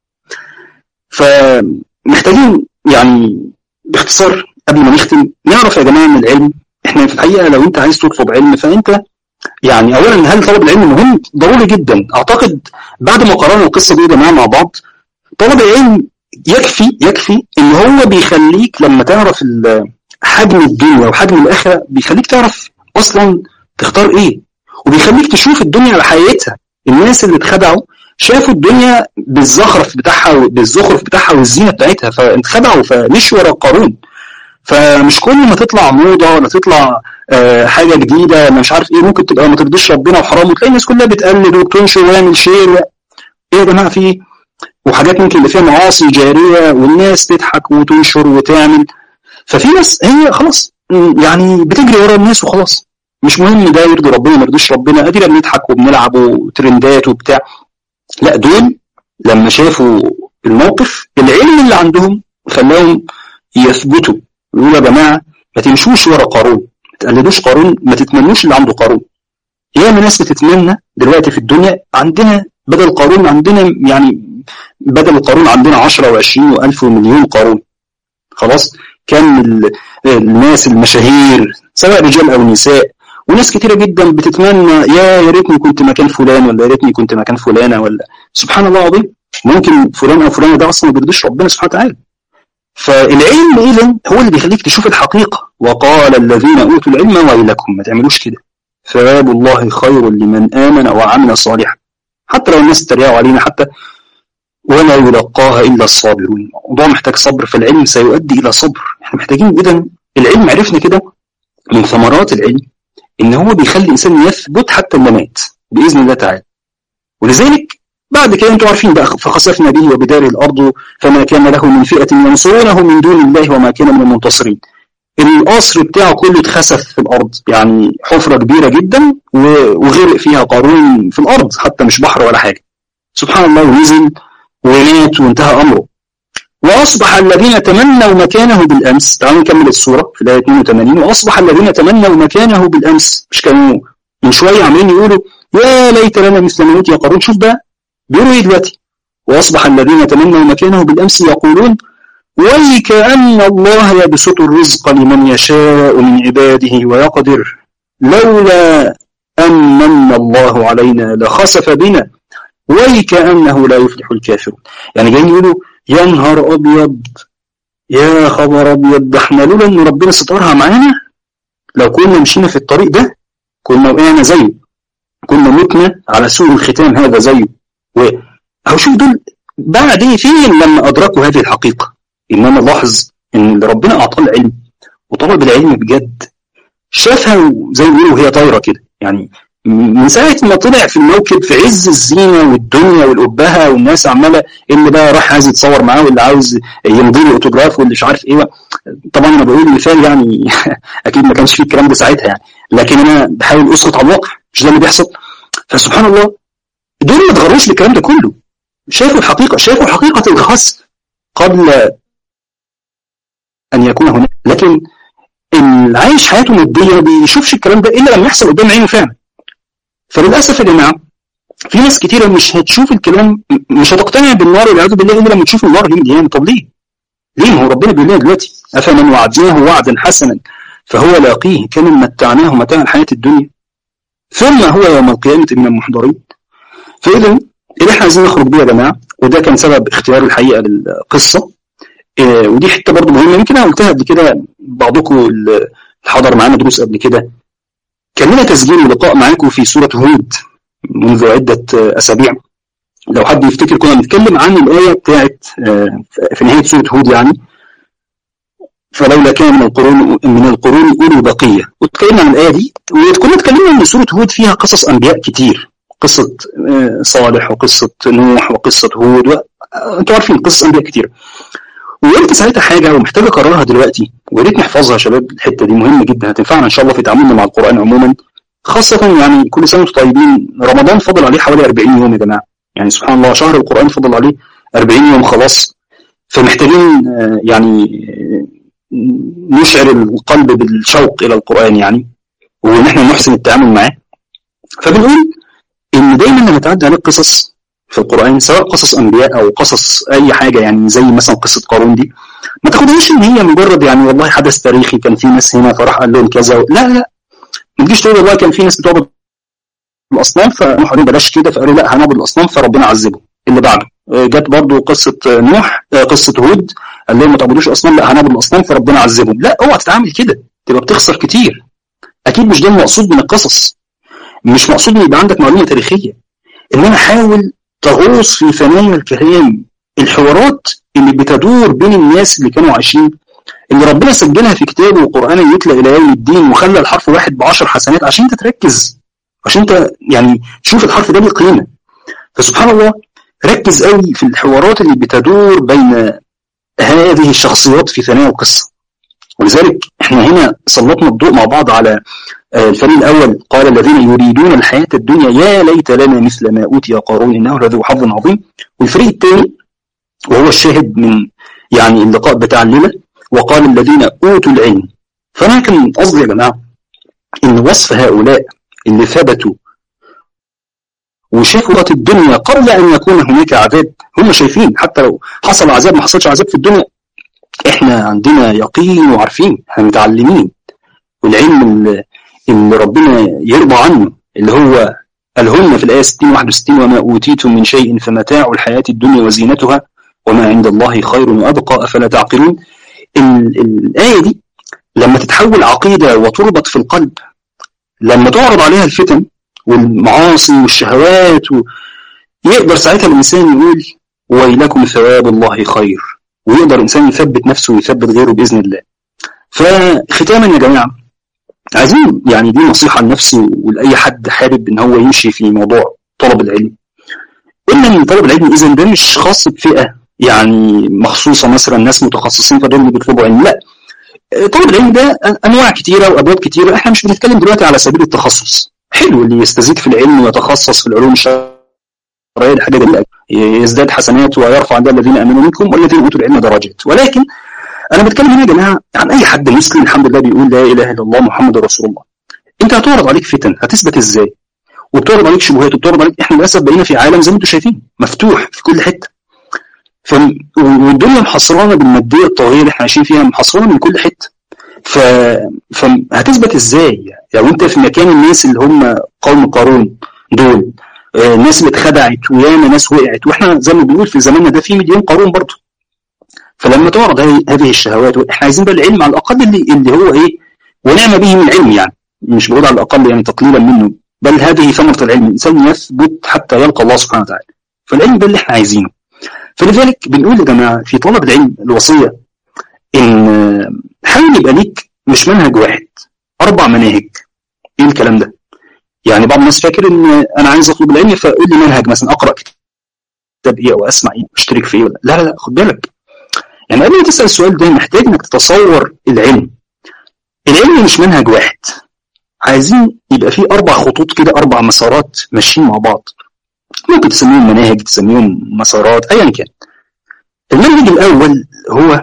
فمحتاجين يعني باختصار قبل ما نختم نعرف يا جماعه ان العلم احنا في الحقيقه لو انت عايز تطلب علم فانت يعني اولا هل طلب العلم مهم ضروري جدا اعتقد بعد ما قرانا القصه دي يا جماعه مع بعض طلب العلم يكفي يكفي ان هو بيخليك لما تعرف حجم الدنيا وحجم الاخره بيخليك تعرف اصلا تختار ايه وبيخليك تشوف الدنيا على حقيقتها الناس اللي اتخدعوا شافوا الدنيا بالزخرف بتاعها بالزخرف بتاعها والزينه بتاعتها فاتخدعوا فمشوا ورا القارون فمش كل ما تطلع موضه ولا تطلع آه حاجه جديده انا مش عارف ايه ممكن تبقى ما ترضيش ربنا وحرام وتلاقي الناس كلها بتقلد وبتنشر ويعمل شير ايه يا جماعه في ايه؟ وحاجات ممكن يبقى فيها معاصي جاريه والناس تضحك وتنشر وتعمل ففي ناس هي خلاص يعني بتجري ورا الناس وخلاص مش مهم ده يرضي ربنا ما يرضيش ربنا ادينا بنضحك وبنلعب وترندات وبتاع لا دول لما شافوا الموقف العلم اللي عندهم خلاهم يثبتوا يقولوا يا جماعه ما تمشوش ورا قارون ما تقلدوش قارون ما تتمنوش اللي عنده قارون ياما ناس بتتمنى دلوقتي في الدنيا عندنا بدل قارون عندنا يعني بدل القارون عندنا 10 و20 و1000 ومليون قارون خلاص كم الناس المشاهير سواء رجال او نساء وناس كتيرة جدا بتتمنى يا يا ريتني كنت مكان فلان ولا يا ريتني كنت مكان فلانة ولا سبحان الله العظيم ممكن فلان او فلانه ده اصلا ما بيرضيش ربنا سبحانه وتعالى فالعلم اذا هو اللي بيخليك تشوف الحقيقه وقال الذين اوتوا العلم ويلكم ما تعملوش كده ثواب الله خير لمن امن وعمل صالحا حتى لو الناس اتريقوا علينا حتى ولا يلقاها الا الصابرون الموضوع محتاج صبر فالعلم سيؤدي الى صبر احنا محتاجين اذا العلم عرفنا كده من ثمرات العلم ان هو بيخلي الانسان يثبت حتى الممات باذن الله تعالى ولذلك بعد كده انتم عارفين بقى فخسفنا به وبدار الارض فما كان له من فئه ينصرونه من دون الله وما كان من المنتصرين القصر بتاعه كله اتخسف في الارض يعني حفره كبيره جدا وغرق فيها قارون في الارض حتى مش بحر ولا حاجه سبحان الله ونزل ومات وانتهى امره واصبح الذين تمنوا مكانه بالامس تعالوا نكمل السوره في الايه 82 واصبح الذين تمنوا مكانه بالامس مش كانوا من شويه عاملين يقولوا يا ليت لنا مثل ما يا قارون شوف بقى بيقولوا ايه دلوقتي واصبح الذين تمنوا مكانه بالامس يقولون ويك أن الله يبسط الرزق لمن يشاء من عباده ويقدر لولا أن من الله علينا لخسف بنا ويك أنه لا يفلح الكافرون يعني جايين يقولوا يا نهار أبيض يا خبر أبيض ده احنا لولا أن ربنا سترها معانا لو كنا مشينا في الطريق ده كنا وقعنا زيه كنا متنا على سوء الختام هذا زيه وهو شوف دول بعد فين لما أدركوا هذه الحقيقة إنما لاحظ إن اللي ربنا أعطاه العلم وطلب العلم بجد شافها زي ما بيقولوا وهي طايرة كده يعني من ساعة ما طلع في الموكب في عز الزينة والدنيا والأبهة والناس عمالة اللي بقى راح عايز يتصور معاه واللي عاوز يمضي له اوتوجراف واللي مش عارف ايه طبعا انا بقول مثال يعني اكيد ما كانش فيه الكلام ده ساعتها يعني لكن انا بحاول اسقط على الواقع مش ده اللي بيحصل فسبحان الله دول ما اتغروش بالكلام ده كله شافوا الحقيقة شافوا حقيقة الخسف قبل أن يكون هناك لكن اللي عايش حياته مادية ما بيشوفش الكلام ده إلا لما يحصل قدام عينه فعلا فللأسف يا جماعة في ناس كتيرة مش هتشوف الكلام مش هتقتنع بالنار والعياذ بالله إلا لما تشوف النار يوم القيامة طب ليه؟ ليه ما هو ربنا بيقول لنا دلوقتي أفمن وعدناه وعدا حسنا فهو لاقيه كمن متعناه متاع الحياة الدنيا ثم هو يوم القيامة من المحضرين فإذا اللي احنا عايزين نخرج بيه يا جماعة وده كان سبب اختيار الحقيقة للقصة إيه ودي حته برضه مهمه يمكن انا قلتها قبل كده بعضكم اللي حضر معانا دروس قبل كده كان لنا تسجيل ولقاء معاكم في سوره هود منذ عده اسابيع لو حد يفتكر كنا بنتكلم عن الايه بتاعت في نهايه سوره هود يعني فلولا كان من القرون من القرون اولو بقيه واتكلمنا عن الايه دي وكنا اتكلمنا ان سوره هود فيها قصص انبياء كتير قصه صالح وقصه نوح وقصه هود و... انتوا عارفين قصص انبياء كتير وقلت ساعتها حاجه ومحتاج اكررها دلوقتي ويا ريت نحفظها يا شباب الحته دي مهمه جدا هتنفعنا ان شاء الله في تعاملنا مع القران عموما خاصه يعني كل سنه وانتم طيبين رمضان فضل عليه حوالي 40 يوم يا جماعه يعني سبحان الله شهر القران فضل عليه 40 يوم خلاص فمحتاجين يعني نشعر القلب بالشوق الى القران يعني وان احنا نحسن التعامل معاه فبنقول ان دايما لما تعدي عليك قصص في القرآن سواء قصص أنبياء أو قصص أي حاجة يعني زي مثلا قصة قارون دي ما تاخدهاش إن هي مجرد يعني والله حدث تاريخي كان في ناس هنا فراح قال لهم كذا لا لا ما تجيش تقول والله كان في ناس بتعبد الأصنام فراحوا قالوا بلاش كده فقالوا لا هنعبد الأصنام فربنا عذبه اللي بعده جت برضه قصة نوح قصة هود قال لهم ما تعبدوش الأصنام لا هنعبد الأصنام فربنا عذبهم لا اوعى تتعامل كده تبقى بتخسر كتير أكيد مش ده المقصود من القصص مش مقصود ان يبقى عندك معلومة تاريخية إنما حاول تغوص في ثنايا الكلام الحوارات اللي بتدور بين الناس اللي كانوا عايشين اللي ربنا سجلها في كتابه وقرآن يتلى إلى يوم الدين وخلى الحرف واحد بعشر حسنات عشان انت تركز عشان انت يعني تشوف الحرف ده ليه قيمة فسبحان الله ركز قوي في الحوارات اللي بتدور بين هذه الشخصيات في ثنايا القصة ولذلك احنا هنا سلطنا الضوء مع بعض على الفريق الأول قال الذين يريدون الحياة الدنيا يا ليت لنا مثل ما أوتي قارون إنه لذو حظ عظيم والفريق الثاني وهو الشاهد من يعني اللقاء بتاع الليلة وقال الذين أوتوا العلم فأنا كان قصدي يا جماعة إن وصف هؤلاء اللي ثبتوا وشافوا الدنيا قبل أن يكون هناك عذاب هم شايفين حتى لو حصل عذاب ما حصلش عذاب في الدنيا احنا عندنا يقين وعارفين احنا متعلمين والعلم اللي, اللي ربنا يرضى عنه اللي هو الهن في الآية 60 61 وما أوتيتم من شيء فمتاع الحياة الدنيا وزينتها وما عند الله خير وأبقى أفلا تعقلون الآية دي لما تتحول عقيدة وتربط في القلب لما تعرض عليها الفتن والمعاصي والشهوات و... يقدر ساعتها الإنسان يقول ويلكم ثواب الله خير ويقدر الإنسان يثبت نفسه ويثبت غيره بإذن الله فختاما يا جماعة عايزين يعني دي نصيحة لنفسي ولأي حد حابب إن هو يمشي في موضوع طلب العلم إن من طلب العلم إذا ده مش خاص بفئة يعني مخصوصة مثلا ناس متخصصين فدول اللي بيطلبوا علم لا طلب العلم ده أنواع كتيرة وأبواب كتيرة إحنا مش بنتكلم دلوقتي على سبيل التخصص حلو اللي يستزيد في العلم ويتخصص في العلوم الشرعية دي حاجة جميلة يزداد حسنات ويرفع عند الذين آمنوا منكم والذين أوتوا العلم درجات ولكن أنا بتكلم هنا يا جماعة عن أي حد مسلم الحمد لله بيقول لا إله إلا الله محمد رسول الله أنت هتعرض عليك فتن هتثبت إزاي وبتعرض عليك شبهات وبتعرض عليك إحنا للأسف بقينا في عالم زي ما أنتم شايفين مفتوح في كل حتة ف... والدنيا محصرانة بالمادية الطاغية اللي احنا عايشين فيها محصرانة من كل حتة ف... فهتثبت ازاي يعني انت في مكان الناس اللي هم قوم قارون دول الناس اللي اتخدعت وياما ناس وقعت واحنا زي ما بنقول في زماننا ده في مليون قارون برضه فلما تعرض هذه الشهوات احنا عايزين بقى العلم على الاقل اللي, اللي هو ايه ونعم به من العلم يعني مش بقول على الاقل يعني تقليلا منه بل هذه ثمره العلم الانسان يثبت حتى يلقى الله سبحانه وتعالى فالعلم ده اللي احنا عايزينه فلذلك بنقول يا جماعه في طلب العلم الوصيه ان حاول يبقى ليك مش منهج واحد اربع مناهج ايه الكلام ده يعني بعض الناس فاكر ان انا عايز اطلب العلم فقول لي منهج مثلا اقرا كتاب ايه او اسمع ايه اشترك في ايه ولا لا لا لا خد بالك يعني قبل ما تسال السؤال ده محتاج انك تتصور العلم العلم مش منهج واحد عايزين يبقى فيه اربع خطوط كده اربع مسارات ماشيين مع بعض ممكن تسميهم مناهج تسميهم مسارات ايا كان المنهج الاول هو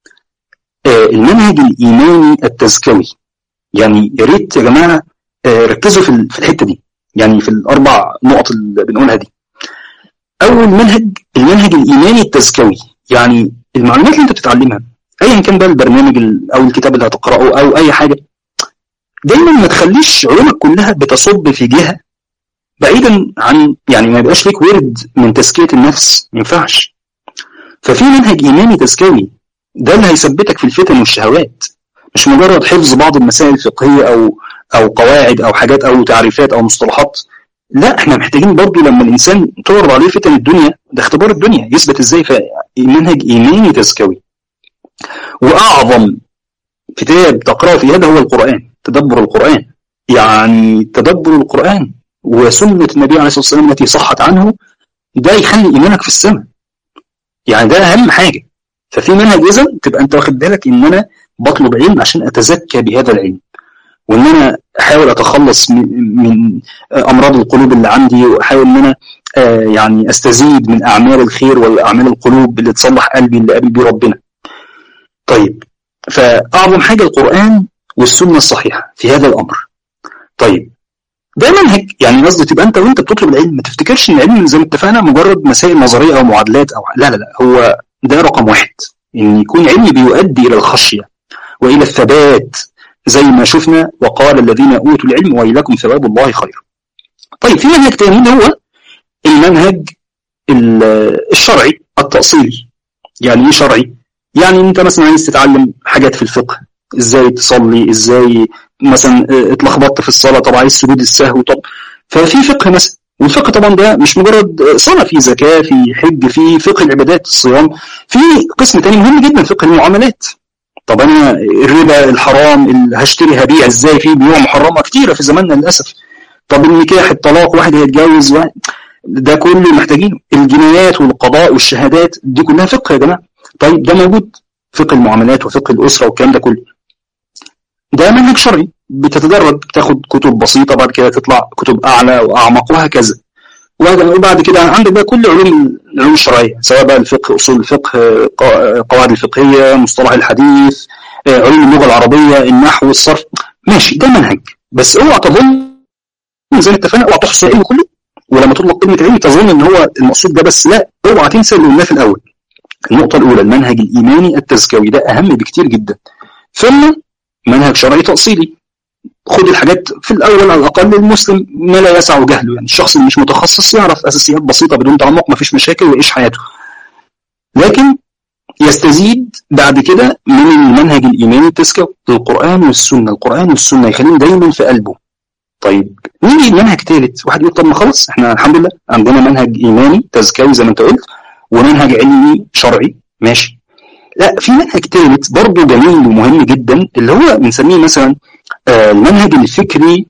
المنهج الايماني التزكوي يعني يا ريت يا جماعه ركزوا في في الحته دي يعني في الاربع نقط اللي بنقولها دي اول منهج المنهج الايماني التزكوي يعني المعلومات اللي انت بتتعلمها ايا كان بقى البرنامج او الكتاب اللي هتقراه او اي حاجه دايما ما تخليش علومك كلها بتصب في جهه بعيدا عن يعني ما يبقاش ليك ورد من تزكيه النفس ما ينفعش ففي منهج ايماني تزكوي ده اللي هيثبتك في الفتن والشهوات مش مجرد حفظ بعض المسائل الفقهيه او او قواعد او حاجات او تعريفات او مصطلحات لا احنا محتاجين برضه لما الانسان تعرض عليه فتن الدنيا ده اختبار الدنيا يثبت ازاي منهج ايماني تزكوي واعظم كتاب تقراه في هذا هو القران تدبر القران يعني تدبر القران وسنه النبي عليه الصلاه والسلام التي صحت عنه ده يخلي ايمانك في السماء يعني ده اهم حاجه ففي منهج اذا تبقى انت واخد بالك ان انا بطلب علم عشان اتزكى بهذا العلم وان انا احاول اتخلص من امراض القلوب اللي عندي واحاول ان انا يعني استزيد من اعمال الخير واعمال القلوب اللي تصلح قلبي اللي قابل بيه ربنا. طيب فاعظم حاجه القران والسنه الصحيحه في هذا الامر. طيب ده منهج يعني قصدي تبقى انت وانت بتطلب العلم ما تفتكرش ان العلم زي ما اتفقنا مجرد مسائل نظريه او معادلات او لا لا لا هو ده رقم واحد ان يكون علمي بيؤدي الى الخشيه والى الثبات زي ما شفنا وقال الذين اوتوا العلم ويلكم ثواب الله خير. طيب في منهج تاني هو المنهج الشرعي التأصيلي. يعني ايه شرعي؟ يعني انت مثلا عايز تتعلم حاجات في الفقه ازاي تصلي ازاي مثلا اتلخبطت في الصلاه طب عايز سجود السهو طب ففي فقه مثلا والفقه طبعا ده مش مجرد صلاه في زكاه في حج في فقه العبادات الصيام في قسم تاني مهم جدا فقه المعاملات طب انا الربا الحرام اللي هشتري هبيع ازاي في بيوع محرمه كتيره في زماننا للاسف طب النكاح الطلاق واحد هيتجوز واحد ده كله محتاجينه الجنايات والقضاء والشهادات دي كلها فقه يا جماعه طيب ده موجود فقه المعاملات وفقه الاسره والكلام ده كله ده منهج شرعي بتتدرج تاخد كتب بسيطه بعد كده تطلع كتب اعلى واعمق وهكذا وبعد كده عندك بقى كل علوم العلوم الشرعيه سواء بقى الفقه اصول الفقه قواعد الفقهيه مصطلح الحديث علوم اللغه العربيه النحو الصرف ماشي ده منهج بس اوعى تظن زي ما اتفقنا اوعى تحصي العلم كله ولما تطلق كلمه علم تظن ان هو المقصود ده بس لا اوعى تنسى اللي قلناه في الاول النقطه الاولى المنهج الايماني التزكوي ده اهم بكتير جدا ثم منهج شرعي تاصيلي خد الحاجات في الاول على الاقل المسلم ما لا يسع جهله يعني الشخص اللي مش متخصص يعرف اساسيات بسيطه بدون تعمق ما فيش مشاكل ويعيش حياته لكن يستزيد بعد كده من المنهج الايماني التزكيه القران والسنه القران والسنه يخليه دايما في قلبه طيب نيجي منهج ثالث واحد يقول طب ما خلاص احنا الحمد لله عندنا منهج ايماني تزكوي زي ما انت قلت ومنهج علمي شرعي ماشي لا في منهج ثالث برضه جميل ومهم جدا اللي هو بنسميه مثلا آه المنهج الفكري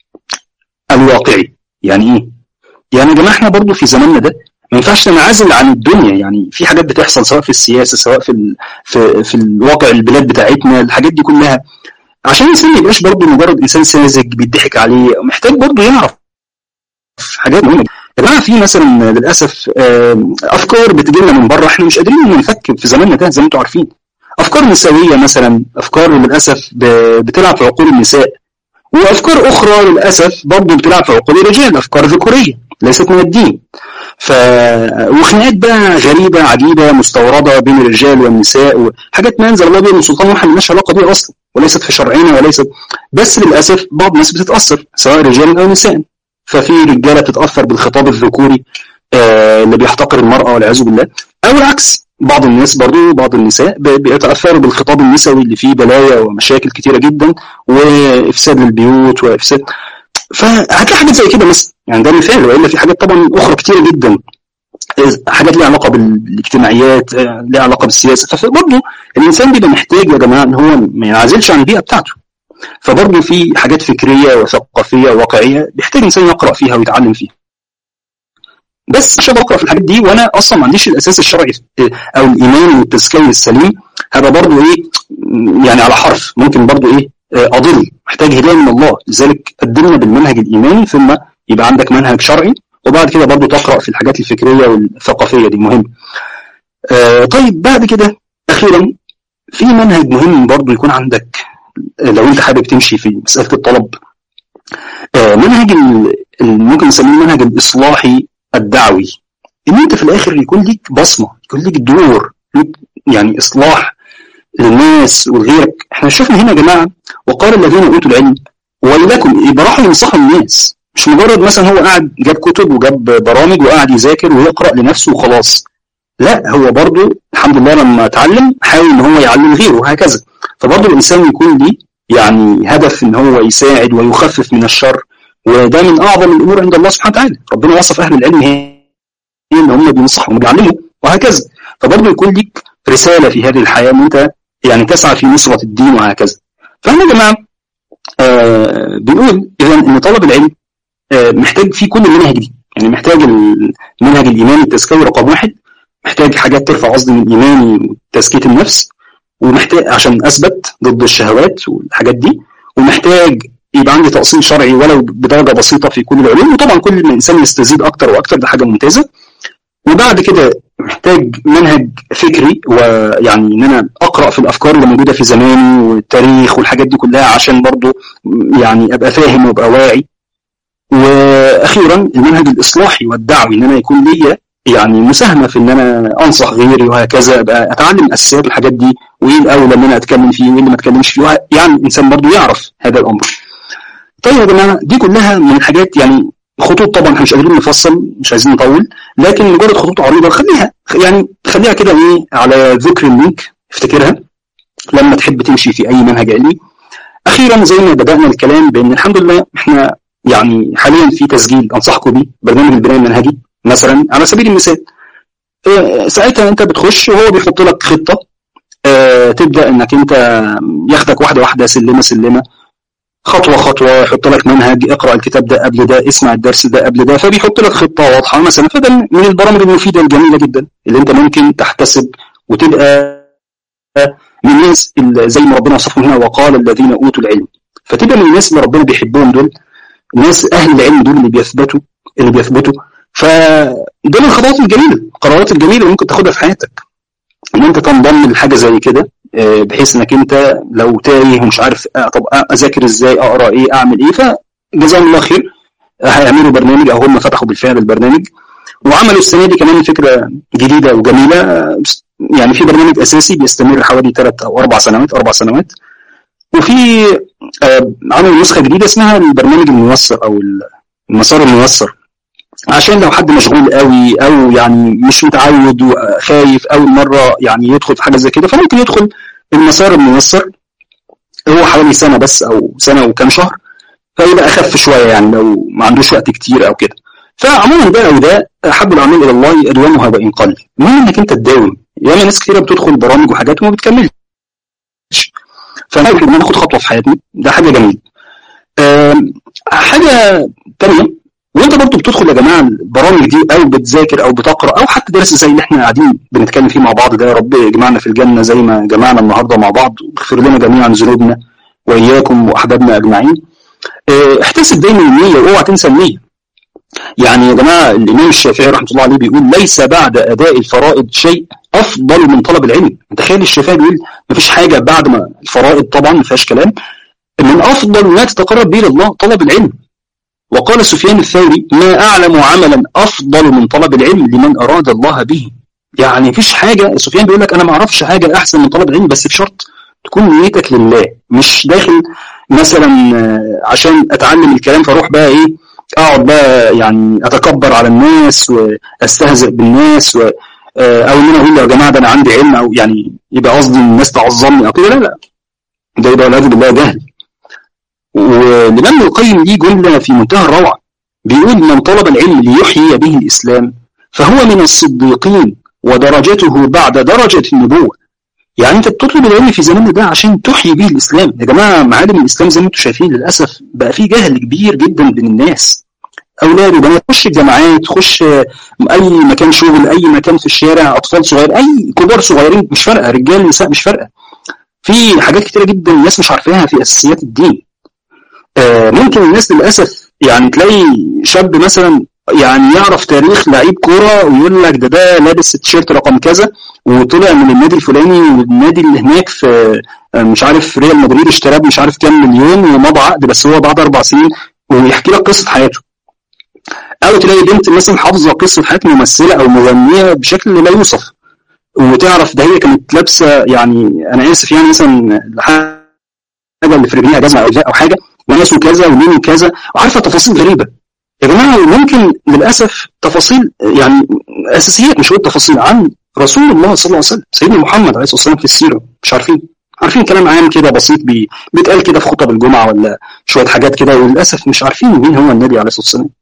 الواقعي يعني ايه؟ يعني يا جماعه احنا برضه في زماننا ده ما ينفعش ننعزل عن الدنيا يعني في حاجات بتحصل سواء في السياسه سواء في ال... في في الواقع البلاد بتاعتنا الحاجات دي كلها عشان الانسان ما يبقاش برضه مجرد انسان ساذج بيضحك عليه محتاج برضه يعرف حاجات مهمه يا جماعه في مثلا للاسف افكار بتجي لنا من بره احنا مش قادرين نفك في زماننا ده زي ما انتم عارفين افكار نسويه مثلا افكار للاسف بتلعب في عقول النساء وافكار اخرى للاسف برضه بتلعب في عقول الرجال افكار ذكوريه ليست من الدين ف وخناقات بقى غريبه عجيبه مستورده بين الرجال والنساء وحاجات ما انزل الله بها من سلطان واحد مالهاش علاقه بيها اصلا وليست في شرعنا وليست بس للاسف بعض الناس بتتاثر سواء رجال او نساء ففي رجاله بتتاثر بالخطاب الذكوري آه اللي بيحتقر المراه والعياذ بالله او العكس بعض الناس برضو بعض النساء بيتاثروا بالخطاب النسوي اللي فيه بلايا ومشاكل كتيره جدا وافساد للبيوت وافساد فهتلاقي حاجات زي كده مثلا يعني ده مثال والا في حاجات طبعا اخرى كتيره جدا حاجات ليها علاقه بالاجتماعيات ليها علاقه بالسياسه فبرضه الانسان بيبقى محتاج يا جماعه ان هو ما ينعزلش عن البيئه بتاعته فبرضه في حاجات فكريه وثقافيه وواقعيه بيحتاج الانسان يقرا فيها ويتعلم فيها بس عشان بقرا في الحاجات دي وانا اصلا ما عنديش الاساس الشرعي او الايمان والتزكيه السليم هبقى برضه ايه يعني على حرف ممكن برضه ايه اضل محتاج هدايه من الله لذلك قدمنا بالمنهج الايماني ثم يبقى عندك منهج شرعي وبعد كده برضه تقرا في الحاجات الفكريه والثقافيه دي مهم آه طيب بعد كده اخيرا في منهج مهم برضه يكون عندك لو انت حابب تمشي في مساله الطلب آه منهج ممكن نسميه المنهج الاصلاحي الدعوي ان انت في الاخر يكون ليك بصمه يكون ليك دور ليك يعني اصلاح للناس ولغيرك احنا شفنا هنا يا جماعه وقال الذين اوتوا العلم ويلكم يبقى راحوا ينصحوا الناس مش مجرد مثلا هو قاعد جاب كتب وجاب برامج وقاعد يذاكر ويقرا لنفسه وخلاص لا هو برضه الحمد لله لما اتعلم حاول ان هو يعلم غيره وهكذا فبرضه الانسان يكون ليه يعني هدف ان هو يساعد ويخفف من الشر وده من اعظم الامور عند الله سبحانه وتعالى ربنا وصف اهل العلم هي ان هم بينصحوا وبيعلموا وهكذا فبرضه يكون ليك رساله في هذه الحياه ان انت يعني تسعى في نصره الدين وهكذا فاحنا يا جماعه آه بنقول اذا ان طلب العلم آه محتاج فيه كل المناهج دي يعني محتاج المنهج الايماني التزكوي رقم واحد محتاج حاجات ترفع قصدي من ايماني وتزكيه النفس ومحتاج عشان اثبت ضد الشهوات والحاجات دي ومحتاج يبقى عندي تأصيل شرعي ولو بدرجه بسيطه في كل العلوم وطبعا كل ما الانسان يستزيد اكتر واكتر ده حاجه ممتازه وبعد كده محتاج منهج فكري ويعني ان انا اقرا في الافكار اللي موجوده في زماني والتاريخ والحاجات دي كلها عشان برضو يعني ابقى فاهم وابقى واعي واخيرا المنهج الاصلاحي والدعوي ان انا يكون ليا يعني مساهمه في ان انا انصح غيري وهكذا ابقى اتعلم اساسيات الحاجات دي وايه الاولى ان انا اتكلم فيه وايه اللي ما اتكلمش فيه يعني الانسان برضو يعرف هذا الامر. طيب يا جماعه دي كلها من الحاجات يعني خطوط طبعا احنا مش قادرين نفصل مش عايزين نطول لكن مجرد خطوط عريضه خليها يعني خليها كده ايه على ذكر اللينك افتكرها لما تحب تمشي في اي منهج علمي اخيرا زي ما بدانا الكلام بان الحمد لله احنا يعني حاليا في تسجيل انصحكم بيه برنامج البناء المنهجي مثلا على سبيل المثال اه ساعتها انت بتخش وهو بيحط لك خطه اه تبدا انك انت ياخدك واحده واحده سلمه سلمه خطوه خطوه يحط لك منهج اقرا الكتاب ده قبل ده اسمع الدرس ده قبل ده فبيحط لك خطه واضحه مثلا فده من البرامج المفيده الجميله جدا اللي انت ممكن تحتسب وتبقى من الناس زي ما ربنا وصفهم هنا وقال الذين اوتوا العلم فتبقى من الناس اللي ربنا بيحبهم دول الناس اهل العلم دول اللي بيثبتوا اللي بيثبتوا فدول الخطوات الجميله القرارات الجميله اللي ممكن تاخدها في حياتك ان انت تنضم لحاجه زي كده بحيث انك انت لو تايه ومش عارف طب اذاكر ازاي اقرا ايه اعمل ايه فجزاهم الله خير هيعملوا برنامج او هم فتحوا بالفعل البرنامج وعملوا السنه دي كمان فكره جديده وجميله يعني في برنامج اساسي بيستمر حوالي ثلاث او اربع سنوات اربع سنوات وفي عملوا نسخه جديده اسمها البرنامج الميسر او المسار الميسر عشان لو حد مشغول قوي او يعني مش متعود وخايف اول مره يعني يدخل في حاجه زي كده فممكن يدخل المسار الميسر هو حوالي سنه بس او سنه وكام شهر فيبقى اخف شويه يعني لو ما عندوش وقت كتير او كده فعموما ده او ده احب الاعمال الى الله ادومها وان قل المهم انك انت تداوم ياما ناس كتيره بتدخل برامج وحاجات وما بتكملش فانا ان انا اخد خطوه في حياتي ده حاجه جميله حاجه ثانيه وانت برضه بتدخل يا جماعه البرامج دي او بتذاكر او بتقرا او حتى درس زي اللي احنا قاعدين بنتكلم فيه مع بعض ده يا رب يجمعنا في الجنه زي ما جمعنا النهارده مع بعض واغفر لنا جميعا ذنوبنا واياكم واحبابنا اجمعين احتسب دايما النيه واوعى تنسى النيه يعني يا جماعه الامام الشافعي رحمه الله عليه بيقول ليس بعد اداء الفرائض شيء افضل من طلب العلم تخيل الشافعي بيقول ما فيش حاجه بعد ما الفرائض طبعا ما فيهاش كلام من افضل ما تتقرب به لله طلب العلم وقال سفيان الثوري ما اعلم عملا افضل من طلب العلم لمن اراد الله به يعني مفيش حاجه سفيان بيقول لك انا ما اعرفش حاجه احسن من طلب العلم بس بشرط تكون نيتك لله مش داخل مثلا عشان اتعلم الكلام فاروح بقى ايه اقعد بقى يعني اتكبر على الناس واستهزئ بالناس و او ان انا اقول يا جماعه ده انا عندي علم او يعني يبقى قصدي الناس تعظمني او كده لا لا ده يبقى والعياذ بالله جهل والامام القيم ليه جمله في منتهى الروعه بيقول من طلب العلم ليحيي به الاسلام فهو من الصديقين ودرجته بعد درجه النبوه يعني انت بتطلب العلم في زماننا ده عشان تحيي به الاسلام يا جماعه معالم الاسلام زي ما انتم شايفين للاسف بقى في جهل كبير جدا بين الناس اولاد وبنات تخش الجامعات تخش اي مكان شغل اي مكان في الشارع اطفال صغير اي كبار صغيرين مش فارقه رجال نساء مش فارقه في حاجات كتيره جدا الناس مش عارفاها في اساسيات الدين آه ممكن الناس للاسف يعني تلاقي شاب مثلا يعني يعرف تاريخ لعيب كوره ويقول لك ده ده لابس التيشيرت رقم كذا وطلع من النادي الفلاني والنادي اللي هناك في مش عارف ريال مدريد اشتراه مش عارف كام مليون ومضى عقد بس هو بعد اربع سنين ويحكي لك قصه حياته او تلاقي بنت مثلا حافظه قصه حياه ممثله او مغنيه بشكل لا يوصف وتعرف ده هي كانت لابسه يعني انا اسف يعني مثلا الحاجه اللي في رجليها جزمه او او حاجه وناسه كذا ومين كذا وعارفه تفاصيل غريبه يا جماعه ممكن للاسف تفاصيل يعني اساسيات مش هقول تفاصيل عن رسول الله صلى الله عليه وسلم سيدنا محمد عليه الصلاه والسلام في السيره مش عارفين عارفين كلام عام كده بسيط بي... بيتقال كده في خطب الجمعه ولا شويه حاجات كده وللاسف مش عارفين مين هو النبي عليه الصلاه والسلام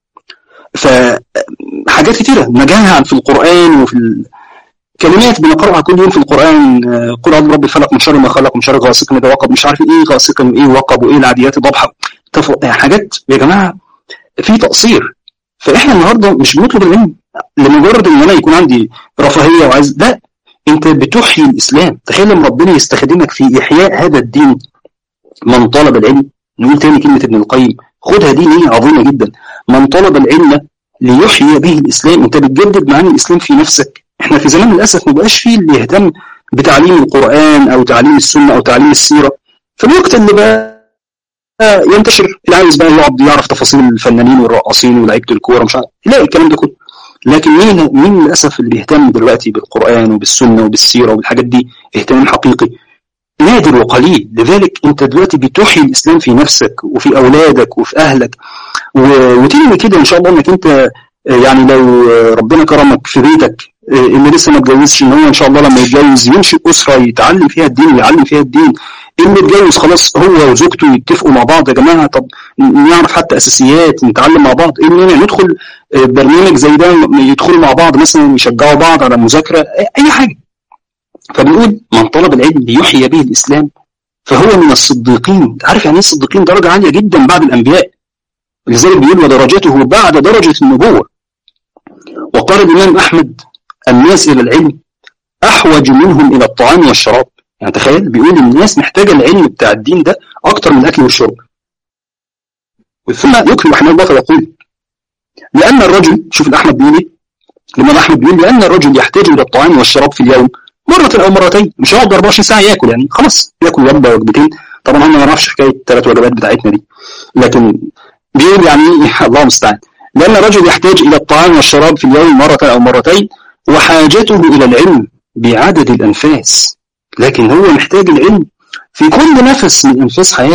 فحاجات كتيره نجاها في القران وفي ال... كلمات بنقراها كل يوم في القران قل اعوذ برب الفلق من شر ما خلق من شر غاسق اذا وقب مش عارف ايه غاسق وايه وقب وايه العاديات ضبحا تف... حاجات يا جماعه في تقصير فاحنا النهارده مش بنطلب العلم لمجرد ان انا يكون عندي رفاهيه وعايز لا انت بتحيي الاسلام تخيل لما ربنا يستخدمك في احياء هذا الدين من طلب العلم نقول تاني كلمه ابن القيم خدها دي نيه عظيمه جدا من طلب العلم ليحيي به الاسلام انت بتجدد معاني الاسلام في نفسك احنا في زمان للاسف ما بقاش فيه اللي يهتم بتعليم القران او تعليم السنه او تعليم السيره في الوقت اللي بقى ينتشر اللي عايز بقى يقعد يعرف تفاصيل الفنانين والرقاصين ولاعيبه الكوره مش عارف يلاقي الكلام ده كله لكن مين مين للاسف اللي بيهتم دلوقتي بالقران وبالسنه وبالسيره وبالحاجات دي اهتمام حقيقي نادر وقليل لذلك انت دلوقتي بتحيي الاسلام في نفسك وفي اولادك وفي اهلك وتنمي كده ان شاء الله انك انت يعني لو ربنا كرمك في بيتك اللي لسه ما اتجوزش ان هو ان شاء الله لما يتجوز يمشي اسره يتعلم فيها الدين ويعلم فيها الدين اللي اتجوز خلاص هو وزوجته يتفقوا مع بعض يا جماعه طب نعرف حتى اساسيات نتعلم مع بعض ايه المانع ندخل برنامج زي ده يدخلوا مع بعض مثلا يشجعوا بعض على مذاكره اي حاجه فبيقول من طلب العلم ليحيي به الاسلام فهو من الصديقين عارف يعني ايه الصديقين درجه عاليه جدا بعد الانبياء لذلك بيقول ودرجته بعد درجه النبوه وقال الامام احمد الناس الى العلم احوج منهم الى الطعام والشراب يعني تخيل بيقول الناس محتاجه العلم بتاع الدين ده اكتر من الاكل والشرب ثم يكمل رحمه الله فيقول لان الرجل شوف الاحمد بيقول ايه الامام احمد بيقول لان الرجل يحتاج الى الطعام والشراب في اليوم مرة او مرتين مش هيقعد 24 ساعه ياكل يعني خلاص ياكل وجبه وجبتين طبعا انا ما اعرفش حكايه الثلاث وجبات بتاعتنا دي لكن بيقول يعني الله المستعان لان الرجل يحتاج الى الطعام والشراب في اليوم مره او مرتين وحاجته الى العلم بعدد الانفاس لكن هو محتاج العلم في كل نفس من انفاس حياته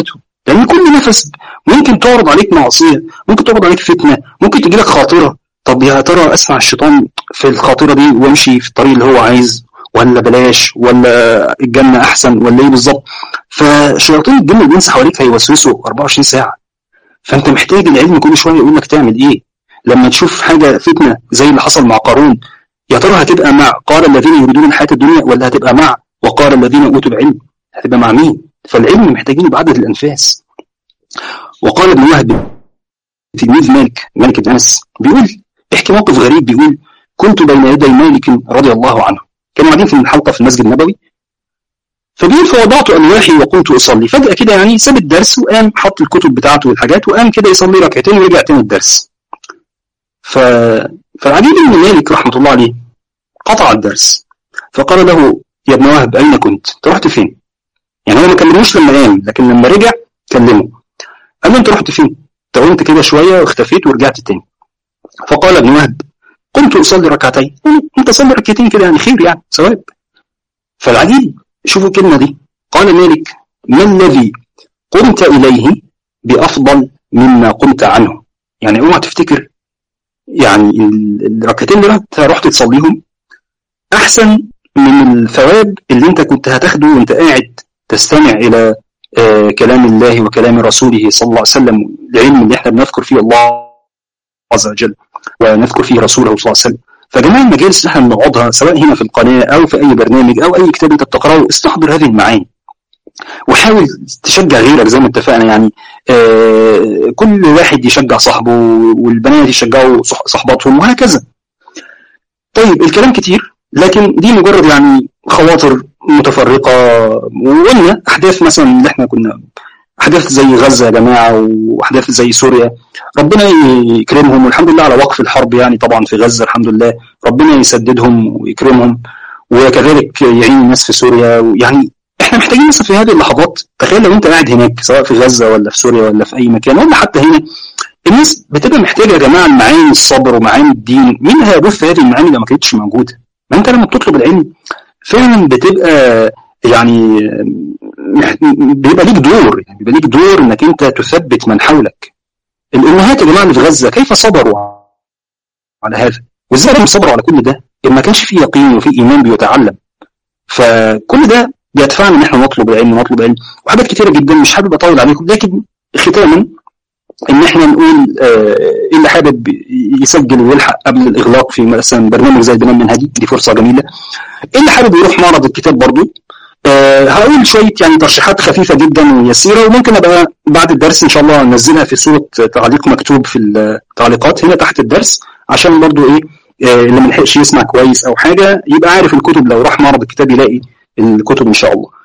لان كل نفس ممكن تعرض عليك معصيه ممكن تعرض عليك فتنه ممكن تجي لك خاطره طب يا ترى اسمع الشيطان في الخاطره دي وامشي في الطريق اللي هو عايز ولا بلاش ولا الجنه احسن ولا ايه بالظبط فشياطين الجن اللي بينسى حواليك هيوسوسوا 24 ساعه فانت محتاج العلم كل شويه يقول لك تعمل ايه لما تشوف حاجه فتنه زي اللي حصل مع قارون يا ترى هتبقى مع قال الذين يريدون الحياه الدنيا ولا هتبقى مع وقال الذين اوتوا العلم هتبقى مع مين فالعلم محتاجين بعدد الانفاس وقال ابن وهب تلميذ مالك مالك بن انس بيقول احكي موقف غريب بيقول كنت بين يدي مالك رضي الله عنه كانوا قاعدين في الحلقه في المسجد النبوي فبيقول فوضعت الواحي وقمت اصلي فجاه كده يعني ساب الدرس وقام حط الكتب بتاعته والحاجات وقام كده يصلي ركعتين ورجع تاني الدرس ف... فالعجيب ان مالك رحمه الله عليه قطع الدرس فقال له يا ابن وهب اين كنت؟ انت رحت فين؟ يعني هو ما كلموش لما قام لكن لما رجع كلمه قال له انت رحت فين؟ قمت كده شويه واختفيت ورجعت تاني فقال ابن وهب قمت اصلي ركعتين انت صلي ركعتين كده يعني خير يعني ثواب فالعجيب شوفوا الكلمه دي قال مالك ما الذي قمت اليه بافضل مما قمت عنه يعني اوعى تفتكر يعني الركعتين اللي رحت تصليهم احسن من الثواب اللي انت كنت هتاخده وانت قاعد تستمع الى آه كلام الله وكلام رسوله صلى الله عليه وسلم العلم اللي احنا بنذكر فيه الله عز وجل ونذكر فيه رسوله صلى الله عليه وسلم فجميع المجالس اللي احنا بنقعدها سواء هنا في القناه او في اي برنامج او اي كتاب انت بتقراه استحضر هذه المعاني وحاول تشجع غيرك زي ما اتفقنا يعني آه كل واحد يشجع صاحبه والبنات يشجعوا صحباتهم وهكذا طيب الكلام كتير لكن دي مجرد يعني خواطر متفرقة وقلنا أحداث مثلا اللي احنا كنا أحداث زي غزة يا جماعة وأحداث زي سوريا ربنا يكرمهم والحمد لله على وقف الحرب يعني طبعا في غزة الحمد لله ربنا يسددهم ويكرمهم وكذلك يعين الناس في سوريا يعني احنا محتاجين مثلا في هذه اللحظات تخيل لو انت قاعد هناك سواء في غزة ولا في سوريا ولا في أي مكان ولا حتى هنا الناس بتبقى محتاجة يا جماعة معاني الصبر ومعاني الدين مين هيبث هذه المعاني لو ما كانتش موجودة ما انت لما بتطلب العلم فعلا بتبقى يعني بيبقى ليك دور يعني بيبقى ليك دور انك انت تثبت من حولك الامهات يا جماعه اللي في غزه كيف صبروا على هذا وازاي هم صبروا على كل ده ان ما كانش في يقين وفي ايمان بيتعلم فكل ده بيدفعنا ان احنا نطلب العلم نطلب العلم وحاجات كتيره جدا مش حابب اطول عليكم لكن ختاما ان احنا نقول آه اللي حابب يسجل ويلحق قبل الاغلاق في مثلا برنامج زي البنان منهجي دي فرصه جميله اللي حابب يروح معرض الكتاب برضو آه هقول شويه يعني ترشيحات خفيفه جدا ويسيره وممكن ابقى بعد الدرس ان شاء الله انزلها في صوره تعليق مكتوب في التعليقات هنا تحت الدرس عشان برضو ايه آه اللي ما لحقش يسمع كويس او حاجه يبقى عارف الكتب لو راح معرض الكتاب يلاقي الكتب ان شاء الله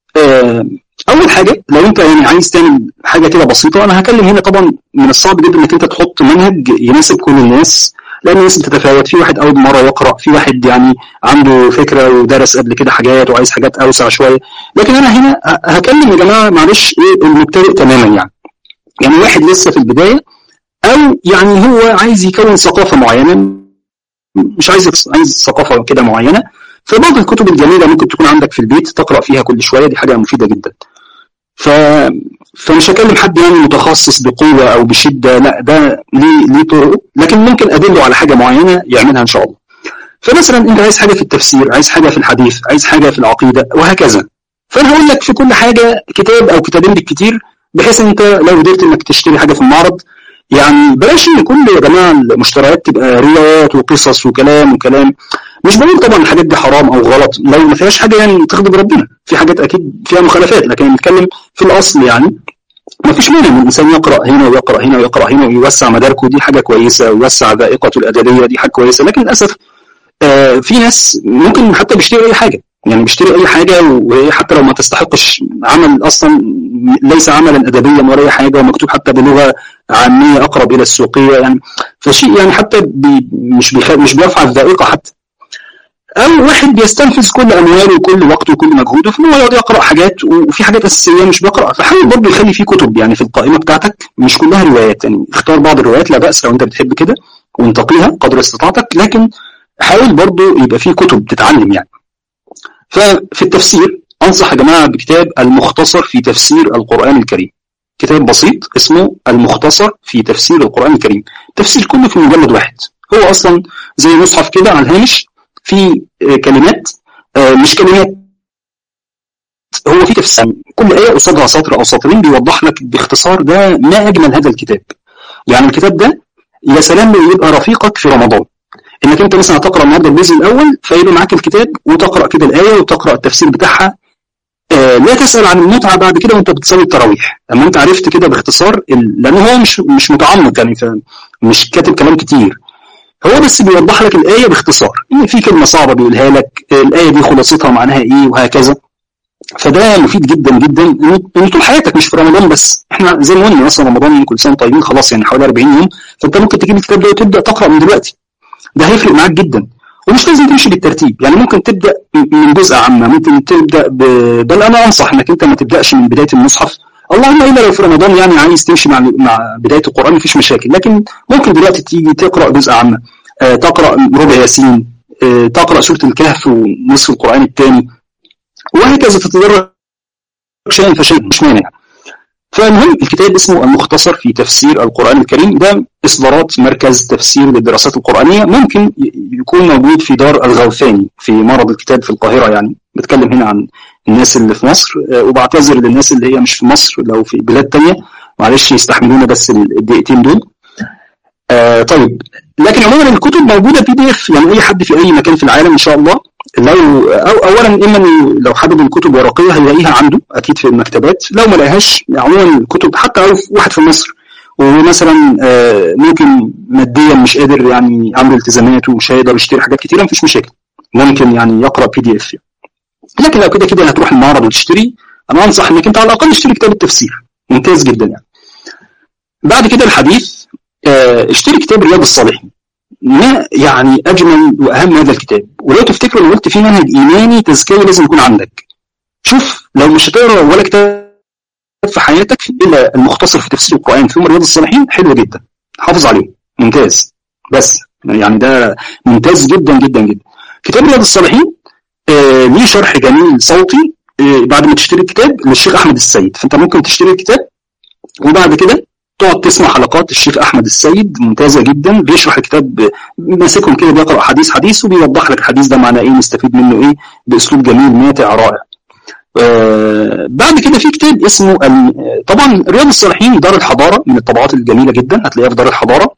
اول حاجه لو انت يعني عايز تعمل حاجه كده بسيطه انا هكلم هنا طبعا من الصعب جدا انك انت تحط منهج يناسب كل الناس لان الناس بتتفاوت في واحد اول مره يقرا في واحد يعني عنده فكره ودرس قبل كده حاجات وعايز حاجات اوسع شويه لكن انا هنا هكلم يا جماعه معلش ايه المبتدئ تماما يعني يعني واحد لسه في البدايه او يعني هو عايز يكون ثقافه معينه مش عايز عايز ثقافه كده معينه فبعض الكتب الجميلة ممكن تكون عندك في البيت تقرأ فيها كل شوية دي حاجة مفيدة جدا ف... فمش هكلم حد يعني متخصص بقوة أو بشدة لا ده ليه ليه طرق لكن ممكن أدله على حاجة معينة يعملها إن شاء الله فمثلا أنت عايز حاجة في التفسير عايز حاجة في الحديث عايز حاجة في العقيدة وهكذا فأنا هقول لك في كل حاجة كتاب أو كتابين بالكتير بحيث أنت لو قدرت إنك تشتري حاجة في المعرض يعني بلاش ان كل يا جماعه المشتريات تبقى روايات وقصص وكلام وكلام مش بقول طبعا الحاجات دي حرام او غلط لو ما فيهاش حاجه يعني تغضب ربنا في حاجات اكيد فيها مخالفات لكن بنتكلم في الاصل يعني ما فيش مانع ان الانسان يقرا هنا ويقرا هنا ويقرا هنا ويوسع مداركه دي حاجه كويسه ويوسع ذائقته الادبيه دي حاجه كويسه لكن للاسف آه في ناس ممكن حتى بيشتري اي حاجه يعني بيشتري اي حاجه وهي حتى لو ما تستحقش عمل اصلا ليس عملا ادبيا ولا اي حاجه ومكتوب حتى بلغه عاميه اقرب الى السوقيه يعني فشيء يعني حتى بي مش بيخ... مش بيرفع الذائقه حتى او واحد بيستنفذ كل امواله وكل وقته وكل مجهوده في انه يقعد يقرا حاجات وفي حاجات اساسيه مش بيقرا فحاول برضه يخلي فيه كتب يعني في القائمه بتاعتك مش كلها روايات يعني اختار بعض الروايات لا باس لو انت بتحب كده وانتقيها قدر استطاعتك لكن حاول برضه يبقى فيه كتب تتعلم يعني ففي التفسير انصح يا جماعه بكتاب المختصر في تفسير القران الكريم كتاب بسيط اسمه المختصر في تفسير القرآن الكريم تفسير كله في مجلد واحد هو أصلا زي مصحف كده على الهامش في كلمات مش كلمات هو في تفسير كل آية قصادها سطر أو سطرين بيوضح لك باختصار ده ما أجمل هذا الكتاب يعني الكتاب ده يا سلام لو يبقى رفيقك في رمضان انك انت مثلا هتقرا النهارده الجزء الاول فيبقى معاك الكتاب وتقرا كده الايه وتقرا التفسير بتاعها آه لا تسال عن المتعه بعد كده وانت بتصلي التراويح اما انت عرفت كده باختصار لان هو مش مش متعمق يعني مش كاتب كلام كتير هو بس بيوضح لك الايه باختصار ان في كلمه صعبه بيقولها لك الايه دي خلاصتها معناها ايه وهكذا فده مفيد جدا جدا ان طول حياتك مش في رمضان بس احنا زي ما قلنا مثلا رمضان كل سنه طيبين خلاص يعني حوالي 40 يوم فانت ممكن تجيب الكتاب ده وتبدا تقرا من دلوقتي ده هيفرق معاك جدا ومش لازم تمشي بالترتيب يعني ممكن تبدا من جزء عامه ممكن تبدا ب... بل انا انصح انك انت ما تبداش من بدايه المصحف اللهم الا لو في رمضان يعني عايز تمشي مع مع بدايه القران مفيش مشاكل لكن ممكن دلوقتي تيجي تقرا جزء عامه آه تقرا ربع ياسين آه تقرا سوره الكهف ونصف القران الثاني وهكذا تتدرج شيئا فشيئا مش مانع فالمهم الكتاب اسمه المختصر في تفسير القرآن الكريم ده إصدارات مركز تفسير للدراسات القرآنية ممكن يكون موجود في دار الغوثاني في معرض الكتاب في القاهرة يعني بتكلم هنا عن الناس اللي في مصر وبعتذر للناس اللي هي مش في مصر لو في بلاد تانية معلش يستحملونا بس الدقيقتين دول آه طيب لكن عموما الكتب موجودة بي دي اف يعني أي حد في أي مكان في العالم إن شاء الله لو أو اولا اما لو حابب الكتب ورقيه هيلاقيها عنده اكيد في المكتبات لو ما لقاهاش عموما الكتب حتى لو واحد في مصر ومثلا ممكن ماديا مش قادر يعني عنده التزامات ومش هيقدر يشتري حاجات كتيره مفيش مشاكل ممكن يعني يقرا بي دي اف لكن لو كده كده هتروح المعرض وتشتري انا انصح انك انت على الاقل تشتري كتاب التفسير ممتاز جدا يعني بعد كده الحديث اشتري كتاب رياض الصالحين ما يعني اجمل واهم هذا الكتاب ولو تفتكروا انا قلت في منهج ايماني تزكوي لازم يكون عندك شوف لو مش هتقرا ولا كتاب في حياتك الا المختصر في تفسير القران ثم رياض الصالحين حلو جدا حافظ عليه ممتاز بس يعني ده ممتاز جدا جدا جدا كتاب رياض الصالحين آه ليه شرح جميل صوتي آه بعد ما تشتري الكتاب للشيخ احمد السيد فانت ممكن تشتري الكتاب وبعد كده تقعد تسمع حلقات الشيخ احمد السيد ممتازه جدا بيشرح الكتاب ماسكهم كده بيقرا حديث حديث وبيوضح لك الحديث ده معناه ايه نستفيد منه ايه باسلوب جميل ماتع رائع آه بعد كده في كتاب اسمه طبعا رياض الصالحين دار الحضاره من الطبعات الجميله جدا هتلاقيها في دار الحضاره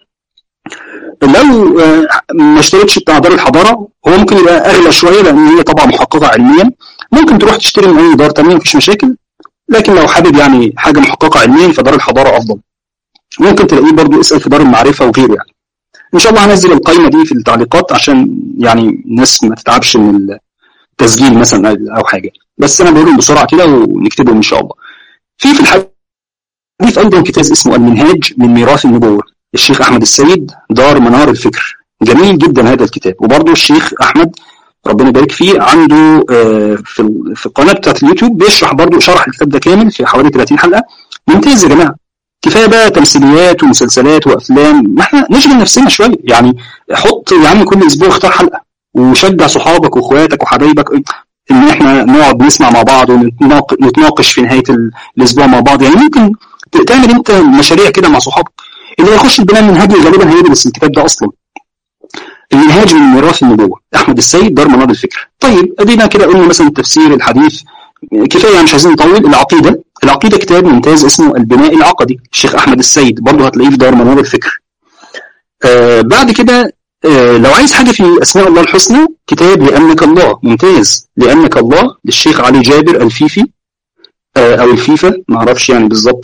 لو آه ما اشتريتش بتاع دار الحضاره هو ممكن يبقى اغلى شويه لان هي طبعا محققه علميا ممكن تروح تشتري من اي دار تانية مفيش مشاكل لكن لو حابب يعني حاجه محققه علميا فدار الحضاره افضل ممكن تلاقيه برضو اسال في دار المعرفه وغيره يعني ان شاء الله هنزل القائمه دي في التعليقات عشان يعني الناس ما تتعبش من التسجيل مثلا او حاجه بس انا بقولهم بسرعه كده ونكتبهم ان شاء الله في في الحديث ايضا كتاب اسمه المنهاج من ميراث النبوه الشيخ احمد السيد دار منار الفكر جميل جدا هذا الكتاب وبرضه الشيخ احمد ربنا يبارك فيه عنده في في القناه بتاعت اليوتيوب بيشرح برضه شرح الكتاب ده كامل في حوالي 30 حلقه ممتاز يا جماعه كفايه بقى تمثيليات ومسلسلات وافلام ما احنا نشغل نفسنا شويه يعني حط يا عم كل اسبوع اختار حلقه وشجع صحابك واخواتك وحبايبك ان احنا نقعد نسمع مع بعض ونتناقش في نهايه الاسبوع مع بعض يعني ممكن تعمل انت مشاريع كده مع صحابك اللي هيخش البناء المنهجي غالبا هيدرس الكتاب ده اصلا المنهاج من ميراث النبوه احمد السيد دار منار الفكر طيب ادينا كده قلنا مثلا التفسير الحديث كفايه مش عايزين نطول العقيده العقيده كتاب ممتاز اسمه البناء العقدي الشيخ احمد السيد برضه هتلاقيه في دار منار الفكر آه بعد كده آه لو عايز حاجه في اسماء الله الحسنى كتاب لانك الله ممتاز لانك الله للشيخ علي جابر الفيفي آه او الفيفا ما اعرفش يعني بالظبط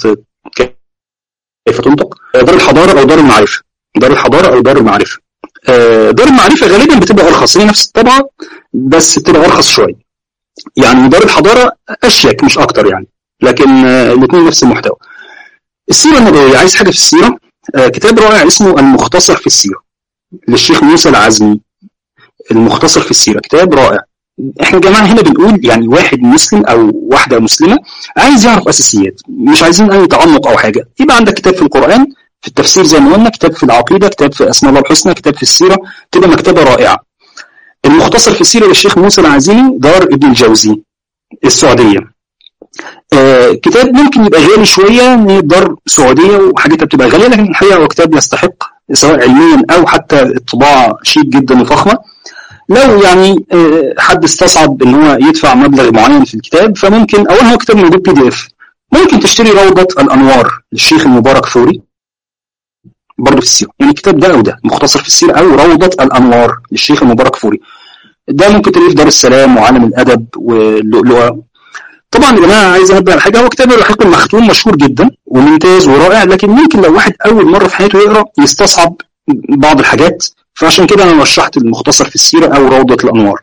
كيف تنطق دار الحضاره او دار المعرفه دار الحضاره او دار المعرفه دار المعرفه غالبا بتبقى ارخص هي نفس الطبعه بس بتبقى ارخص شويه يعني دار الحضاره اشيك مش اكتر يعني لكن الاثنين نفس المحتوى السيره النبويه عايز حاجه في السيره كتاب رائع اسمه المختصر في السيره للشيخ موسى العزمي المختصر في السيره كتاب رائع احنا جماعه هنا بنقول يعني واحد مسلم او واحده مسلمه عايز يعرف اساسيات مش عايزين اي تعمق او حاجه يبقى عندك كتاب في القران في التفسير زي ما قلنا كتاب في العقيده كتاب في اسماء الله الحسنى كتاب في السيره تبقى مكتبه رائعه المختصر في السيره للشيخ موسى العزيمي دار ابن الجوزي السعوديه آه كتاب ممكن يبقى غالي شويه من دار سعوديه وحاجتها بتبقى غاليه لكن الحقيقه هو كتاب يستحق سواء علميا او حتى الطباعه شيك جدا وفخمه لو يعني حد استصعب ان هو يدفع مبلغ معين في الكتاب فممكن اولا هو كتاب موجود بي دي اف ممكن تشتري روضة الانوار للشيخ المبارك فوري برضه في السيرة يعني الكتاب ده او ده مختصر في السيرة او روضة الانوار للشيخ المبارك فوري ده ممكن تلاقيه في دار السلام وعالم الادب واللؤلؤة طبعا يا جماعه عايز انبه على حاجه هو كتاب الرحيق المختوم مشهور جدا وممتاز ورائع لكن ممكن لو واحد اول مره في حياته يقرا يستصعب بعض الحاجات فعشان كده انا رشحت المختصر في السيره او روضه الانوار.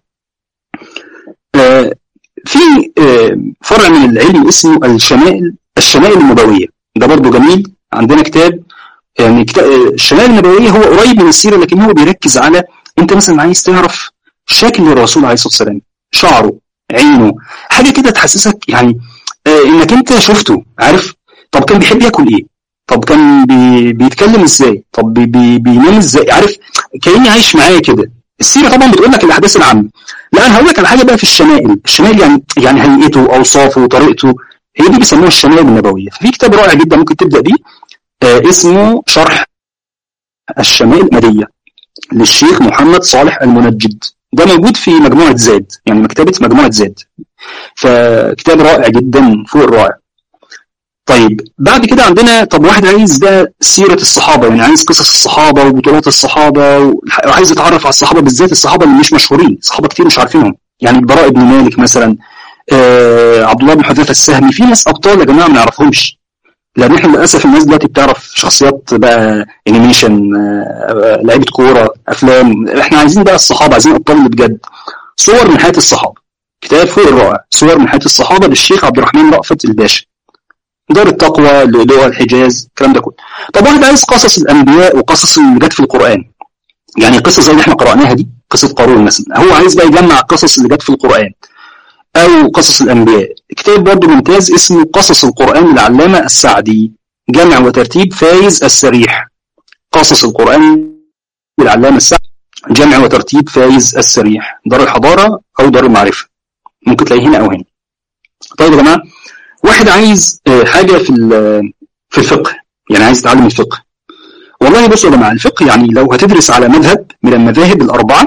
آه في آه فرع من العلم اسمه الشمائل الشمائل النبويه ده برضه جميل عندنا كتاب يعني كتاب الشمائل النبويه هو قريب من السيره لكن هو بيركز على انت مثلا عايز تعرف شكل الرسول عليه الصلاه والسلام شعره عينه حاجه كده تحسسك يعني آه انك انت شفته عارف طب كان بيحب ياكل ايه طب كان بي بيتكلم ازاي طب بي بي بينام ازاي عارف كاني عايش معاه كده السيره طبعا بتقول لك الاحداث العامه لا انا هقول لك على حاجه بقى في الشمائل الشمائل يعني يعني هيئته اوصافه طريقته هي دي بيسموها الشمائل النبويه ففي كتاب رائع جدا ممكن تبدا بيه آه اسمه شرح الشمائل المديه للشيخ محمد صالح المنجد ده موجود في مجموعه زاد يعني مكتبه مجموعه زاد فكتاب رائع جدا فوق الرائع طيب بعد كده عندنا طب واحد عايز بقى سيرة الصحابة يعني عايز قصص الصحابة وبطولات الصحابة وعايز يتعرف على الصحابة بالذات الصحابة اللي مش مشهورين صحابة كتير مش عارفينهم يعني البراء بن مالك مثلا آه عبد الله بن حذيفة السهمي في ناس أبطال يا جماعة ما نعرفهمش لأن احنا للأسف الناس دلوقتي بتعرف شخصيات بقى انيميشن آه لعيبة كورة أفلام احنا عايزين بقى الصحابة عايزين أبطال اللي بجد صور من حياة الصحابة كتاب فوق الرائع صور من حياة الصحابة للشيخ عبد الرحمن رأفت الباشا دار التقوى لؤلؤة الحجاز الكلام ده كله طب واحد عايز قصص الانبياء وقصص اللي جت في القران يعني قصص زي اللي احنا قراناها دي قصه قارون مثلا هو عايز بقى يجمع القصص اللي جت في القران او قصص الانبياء كتاب برضه ممتاز اسمه قصص القران للعلامه السعدي جمع وترتيب فايز السريح قصص القران للعلامه السعدي جمع وترتيب فايز السريح دار الحضاره او دار المعرفه ممكن تلاقيه هنا او هنا طيب يا جماعه واحد عايز حاجة في في الفقه يعني عايز يتعلم الفقه والله بصوا يا جماعة الفقه يعني لو هتدرس على مذهب من المذاهب الأربعة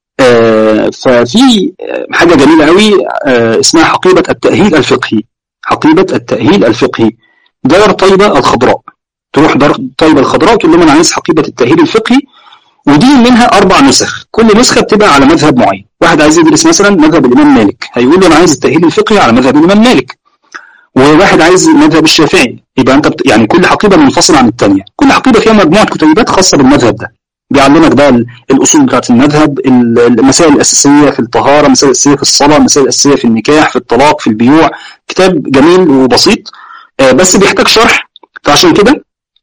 ففي حاجة جميلة قوي اسمها حقيبة التأهيل الفقهي حقيبة التأهيل الفقهي دار طيبة الخضراء تروح دار طيبة الخضراء تقول لهم أنا عايز حقيبة التأهيل الفقهي ودي منها أربع نسخ كل نسخة بتبقى على مذهب معين واحد عايز يدرس مثلا مذهب الإمام مالك هيقول له أنا عايز التأهيل الفقهي على مذهب الإمام مالك وواحد عايز المذهب الشافعي يبقى انت بت... يعني كل حقيبه منفصله عن الثانيه كل حقيبه فيها مجموعه كتيبات خاصه بالمذهب ده بيعلمك بقى الاصول بتاعت المذهب المسائل الاساسيه في الطهاره المسائل الاساسيه في الصلاه المسائل الاساسيه في النكاح في الطلاق في البيوع كتاب جميل وبسيط بس بيحتاج شرح فعشان كده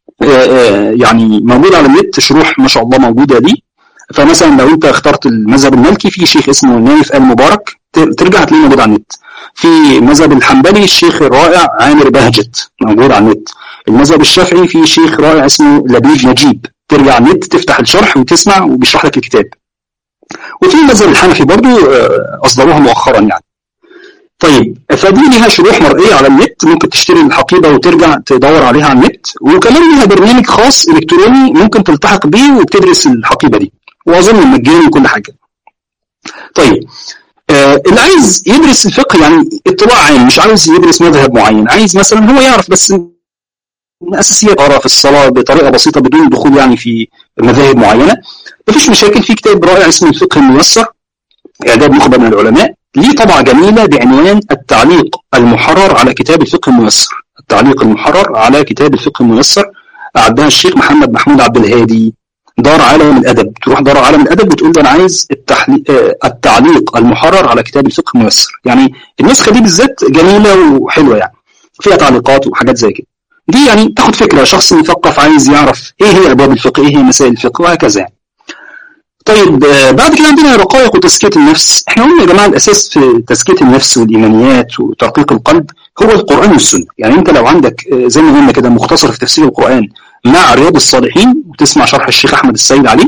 يعني موجود على النت شروح ما شاء الله موجوده دي فمثلا لو انت اخترت المذهب المالكي في شيخ اسمه نايف المبارك ترجع تلاقيه موجود على النت في مذهب الحنبلي الشيخ الرائع عامر بهجت موجود على النت المذهب الشافعي في شيخ رائع اسمه لبيب نجيب ترجع على النت تفتح الشرح وتسمع وبيشرح لك الكتاب وفي المذهب الحنفي برضو اصدروها مؤخرا يعني طيب فدي ليها شروح مرئيه على النت ممكن تشتري الحقيبه وترجع تدور عليها على النت وكمان ليها برنامج خاص الكتروني ممكن تلتحق بيه وبتدرس الحقيبه دي واظن مجاني وكل حاجه طيب آه اللي عايز يدرس الفقه يعني اطلاع عام مش عايز يدرس مذهب معين عايز مثلا هو يعرف بس اساسيات قرا في الصلاه بطريقه بسيطه بدون دخول يعني في مذاهب معينه مفيش مشاكل في كتاب رائع اسمه الفقه الميسر اعداد نخبه من العلماء ليه طبعه جميله بعنوان التعليق المحرر على كتاب الفقه الميسر التعليق المحرر على كتاب الفقه الميسر اعدها الشيخ محمد محمود عبد الهادي دار عالم الادب تروح دار عالم الادب بتقول له انا عايز التحلي... التعليق المحرر على كتاب الفقه الميسر يعني النسخه دي بالذات جميله وحلوه يعني فيها تعليقات وحاجات زي كده دي يعني تاخد فكره شخص مثقف عايز يعرف ايه هي ابواب الفقه ايه هي مسائل الفقه وهكذا يعني. طيب بعد كده عندنا رقائق وتزكيه النفس احنا قلنا يا جماعه الاساس في تزكيه النفس والايمانيات وترقيق القلب هو القران والسنه يعني انت لو عندك زي ما قلنا كده مختصر في تفسير القران مع رياض الصالحين وتسمع شرح الشيخ احمد السيد عليه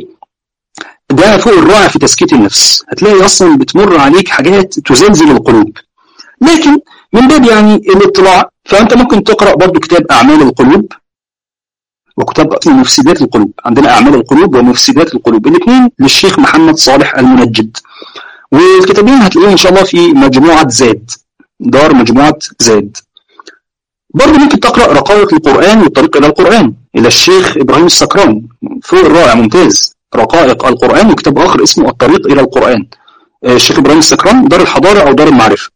ده فوق الرائع في تزكيه النفس هتلاقي اصلا بتمر عليك حاجات تزلزل القلوب لكن من باب يعني الاطلاع فانت ممكن تقرا برضو كتاب اعمال القلوب وكتاب مفسدات القلوب عندنا اعمال القلوب ومفسدات القلوب الاثنين للشيخ محمد صالح المنجد والكتابين هتلاقيهم ان شاء الله في مجموعه زاد دار مجموعه زاد برضه ممكن تقرا رقائق القران والطريق الى القران الى الشيخ ابراهيم السكران فوق الرائع ممتاز رقائق القران وكتاب اخر اسمه الطريق الى القران الشيخ ابراهيم السكران دار الحضاره او دار المعرفه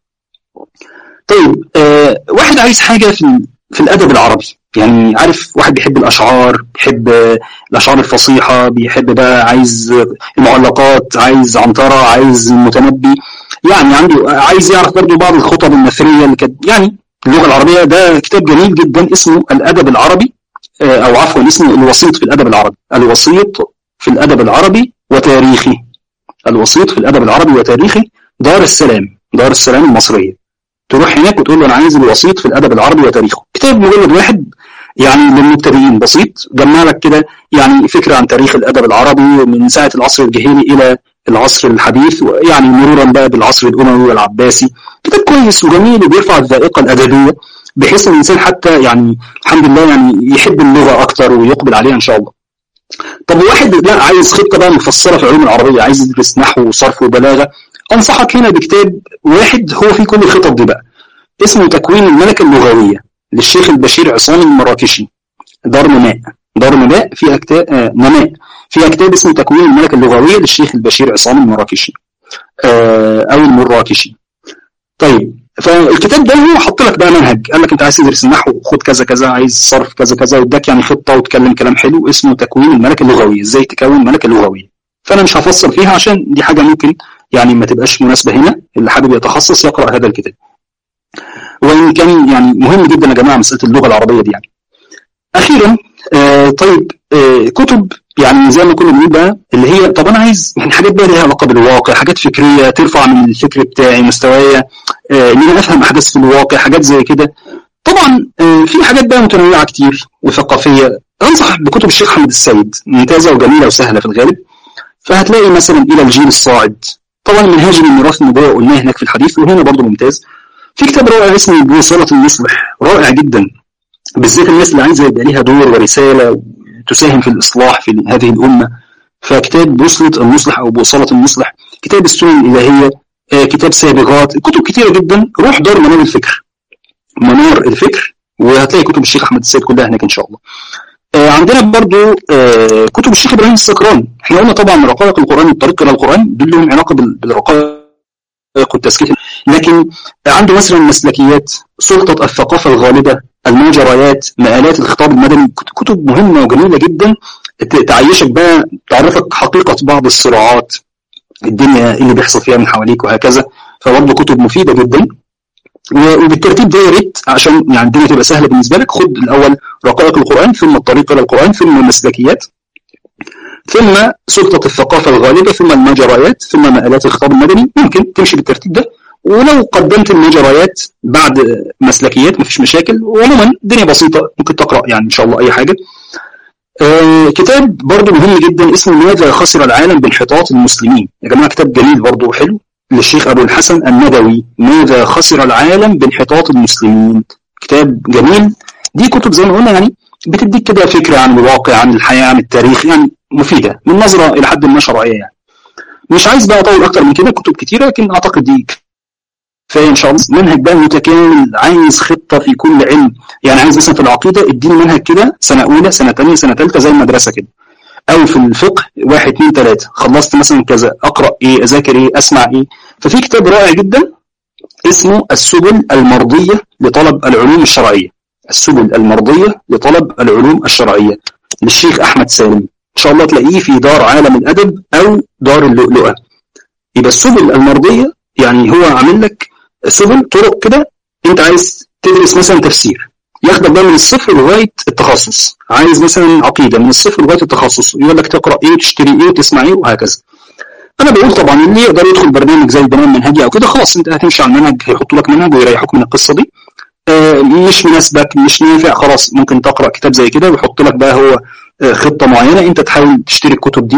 طيب آه واحد عايز حاجه في في الادب العربي يعني عارف واحد بيحب الاشعار بيحب الاشعار الفصيحه بيحب بقى عايز المعلقات عايز عنتره عايز المتنبي يعني عنده عايز يعرف برضه بعض الخطب النثريه اللي كانت يعني اللغه العربيه ده كتاب جميل جدا اسمه الادب العربي او عفوا اسمه الوسيط في الادب العربي الوسيط في الادب العربي وتاريخه الوسيط في الادب العربي وتاريخه دار السلام دار السلام المصريه تروح هناك وتقول له انا عايز الوسيط في الادب العربي وتاريخه كتاب مجلد واحد يعني للمبتدئين بسيط جمع لك كده يعني فكره عن تاريخ الادب العربي من ساعه العصر الجاهلي الى العصر الحديث يعني مرورا بقى بالعصر الاموي والعباسي كتاب كويس وجميل وبيرفع الذائقه الادبيه بحيث ان الانسان حتى يعني الحمد لله يعني يحب اللغه اكتر ويقبل عليها ان شاء الله طب واحد لا عايز خطه بقى مفصله في العلوم العربيه عايز يدرس نحو وصرف وبلاغه انصحك هنا بكتاب واحد هو فيه كل الخطط دي بقى اسمه تكوين الملكه اللغويه للشيخ البشير عصام المراكشي دار نماء دار نماء فيها كتاب آه نماء فيها كتاب اسمه تكوين الملكه اللغويه للشيخ البشير عصام المراكشي آه او المراكشي طيب فالكتاب ده هو حط لك بقى منهج قال لك انت عايز تدرس النحو خد كذا كذا عايز صرف كذا كذا واداك يعني خطه وتكلم كلام حلو اسمه تكوين الملكه اللغويه ازاي تكون ملكه لغويه فانا مش هفصل فيها عشان دي حاجه ممكن يعني ما تبقاش مناسبه هنا اللي حابب يتخصص يقرا هذا الكتاب وان كان يعني مهم جدا يا جماعه مساله اللغه العربيه دي يعني اخيرا آه طيب آه كتب يعني زي ما كنا بنقول بقى اللي هي طب انا عايز يعني حاجات بقى ليها علاقه بالواقع حاجات فكريه ترفع من الفكر بتاعي مستوايا آه ان انا افهم احداث في الواقع حاجات زي كده طبعا آه في حاجات بقى متنوعه كتير وثقافيه انصح بكتب الشيخ حمد السيد ممتازه وجميله وسهله في الغالب فهتلاقي مثلا الى الجيل الصاعد طبعا منهاج الميراث النبوي قلناه هناك في الحديث وهنا برضه ممتاز في كتاب رائع اسمه بوصلة المصلح رائع جدا بالذات الناس اللي عايزه يبقى ليها دور ورساله تساهم في الاصلاح في هذه الامه فكتاب بوصلة المصلح او بوصلة المصلح كتاب السنن الالهيه آه كتاب سابغات كتب كتيره جدا روح دار منار الفكر منار الفكر وهتلاقي كتب الشيخ احمد السيد كلها هناك ان شاء الله آه عندنا برضو آه كتب الشيخ ابراهيم السكران احنا قلنا طبعا رقائق القران والطريق الى القران دول لهم علاقه بالرقائق والتزكيه لكن عنده مثلا مسلكيات سلطه الثقافه الغالبه المجريات مآلات الخطاب المدني كتب مهمه وجميله جدا تعيشك بقى تعرفك حقيقه بعض الصراعات الدنيا اللي بيحصل فيها من حواليك وهكذا فبرضه كتب مفيده جدا وبالترتيب ده يا ريت عشان يعني الدنيا تبقى سهله بالنسبه لك خد الاول رقائق القران ثم الطريق الى القران ثم المسلكيات ثم سلطه الثقافه الغالبه ثم المجريات ثم مآلات الخطاب المدني ممكن تمشي بالترتيب ده ولو قدمت المجريات بعد مسلكيات مفيش مشاكل وعموما الدنيا بسيطه ممكن تقرا يعني ان شاء الله اي حاجه آه كتاب برضه مهم جدا اسمه ماذا خسر العالم بانحطاط المسلمين يا جماعه كتاب جميل برضه وحلو للشيخ ابو الحسن الندوي ماذا خسر العالم بانحطاط المسلمين كتاب جميل دي كتب زي ما قلنا يعني بتديك كده فكره عن الواقع عن الحياه عن التاريخ يعني مفيده من نظره الى حد ما شرعيه يعني مش عايز بقى اطول اكتر من كده كتب كتيره لكن اعتقد دي كفايه ان شاء الله منهج بقى متكامل عايز خطه في كل علم يعني عايز مثلا في العقيده اديني منهج كده سنه اولى سنه ثانيه سنه ثالثه زي المدرسه كده او في الفقه واحد اثنين ثلاثه خلصت مثلا كذا اقرا ايه اذاكر ايه اسمع ايه ففي كتاب رائع جدا اسمه السبل المرضيه لطلب العلوم الشرعيه السبل المرضيه لطلب العلوم الشرعيه للشيخ احمد سالم ان شاء الله تلاقيه في دار عالم الادب او دار اللؤلؤه يبقى السبل المرضيه يعني هو عامل لك سبل طرق كده انت عايز تدرس مثلا تفسير ياخدك بقى من الصفر لغايه التخصص عايز مثلا عقيده من الصفر لغايه التخصص يقول لك تقرا ايه وتشتري ايه وتسمع ايه وهكذا انا بقول طبعا اللي يقدر يدخل برنامج زي البرنامج المنهجي او كده خلاص انت هتمشي على المنهج هيحطوا لك منهج ويريحوك من القصه دي آه مش مناسبك مش نافع خلاص ممكن تقرا كتاب زي كده ويحط لك بقى هو آه خطه معينه انت تحاول تشتري الكتب دي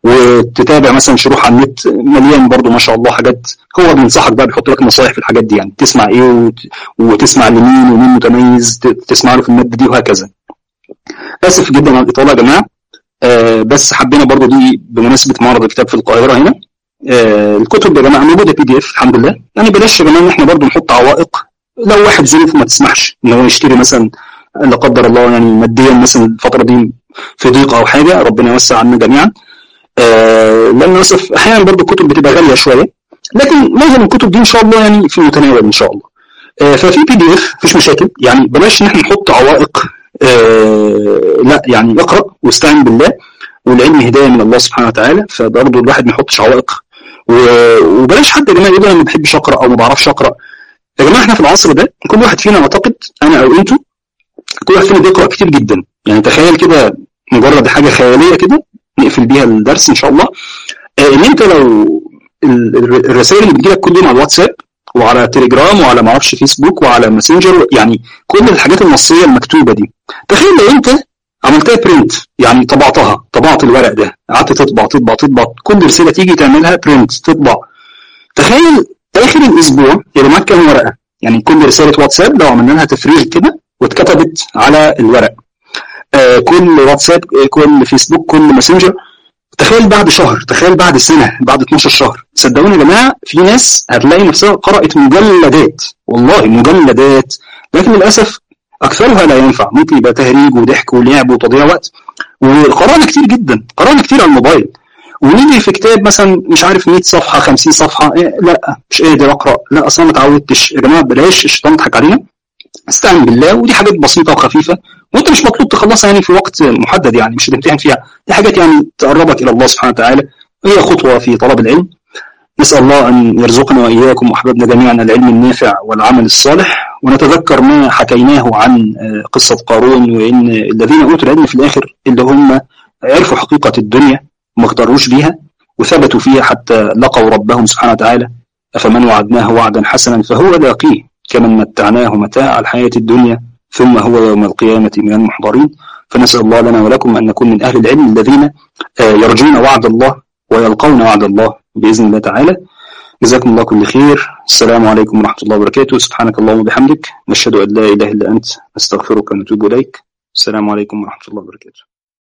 وتتابع مثلا شروح على النت مليان برضو ما شاء الله حاجات هو بينصحك بقى بيحط لك نصايح في الحاجات دي يعني تسمع ايه وت... وتسمع لمين ومين متميز تسمع له في الماده دي وهكذا اسف جدا على الاطاله يا جماعه آه بس حبينا برضو دي بمناسبه معرض الكتاب في القاهره هنا آه الكتب يا جماعه موجوده بي دي اف الحمد لله يعني بلاش يا جماعه ان احنا برضو نحط عوائق لو واحد ظروفه ما تسمحش ان هو يشتري مثلا لا قدر الله يعني ماديا مثلا الفتره دي في ضيق او حاجه ربنا يوسع عنا جميعا آه لان للاسف احيانا برضو الكتب بتبقى غاليه شويه لكن معظم الكتب دي ان شاء الله يعني في المتناول ان شاء الله آه ففي بي دي اف مفيش مشاكل يعني بلاش ان احنا نحط عوائق آه لا يعني اقرا واستعن بالله والعلم هدايه من الله سبحانه وتعالى فبرضه الواحد ما يحطش عوائق وبلاش حد يا جماعه يقول انا ما بحبش اقرا او ما بعرفش اقرا يا جماعه احنا في العصر ده كل واحد فينا اعتقد انا او انتوا كل واحد فينا بيقرا كتير جدا يعني تخيل كده مجرد حاجه خياليه كده نقفل بيها الدرس ان شاء الله ان انت لو الرسائل اللي بتجيلك كل يوم على الواتساب وعلى تليجرام وعلى ما اعرفش فيسبوك وعلى ماسنجر يعني كل الحاجات النصيه المكتوبه دي تخيل لو انت عملتها برنت يعني طبعتها طبعت الورق ده قعدت تطبع تطبع تطبع كل رساله تيجي تعملها برنت تطبع تخيل اخر الاسبوع يبقى معاك كام ورقه يعني كل رساله واتساب لو عملنا لها تفريغ كده واتكتبت على الورق آه كل واتساب كل فيسبوك كل ماسنجر تخيل بعد شهر تخيل بعد سنه بعد 12 شهر صدقوني يا جماعه في ناس هتلاقي نفسها قرات مجلدات والله مجلدات لكن للاسف اكثرها لا ينفع ممكن يبقى تهريج وضحك ولعب وتضييع وقت وقرانا كتير جدا قرانا كتير على الموبايل ونيجي في كتاب مثلا مش عارف 100 صفحه 50 صفحه إيه لا مش قادر اقرا لا اصلا ما اتعودتش يا جماعه بلاش الشيطان يضحك علينا استعن بالله ودي حاجات بسيطه وخفيفه وانت مش مطلوب تخلصها يعني في وقت محدد يعني مش هتمتحن فيها دي حاجات يعني تقربك الى الله سبحانه وتعالى هي خطوه في طلب العلم نسال الله ان يرزقنا واياكم واحبابنا جميعا العلم النافع والعمل الصالح ونتذكر ما حكيناه عن قصه قارون وان الذين اوتوا العلم في الاخر اللي هم عرفوا حقيقه الدنيا وما اغتروش بيها وثبتوا فيها حتى لقوا ربهم سبحانه وتعالى أفمن وعدناه وعدا حسنا فهو لاقيه كمن متعناه متاع الحياة الدنيا ثم هو يوم القيامة من المحضرين فنسأل الله لنا ولكم أن نكون من أهل العلم الذين يرجون وعد الله ويلقون وعد الله بإذن الله تعالى جزاكم الله كل خير السلام عليكم ورحمة الله وبركاته سبحانك اللهم وبحمدك نشهد أن لا إله إلا أنت نستغفرك ونتوب إليك السلام عليكم ورحمة الله وبركاته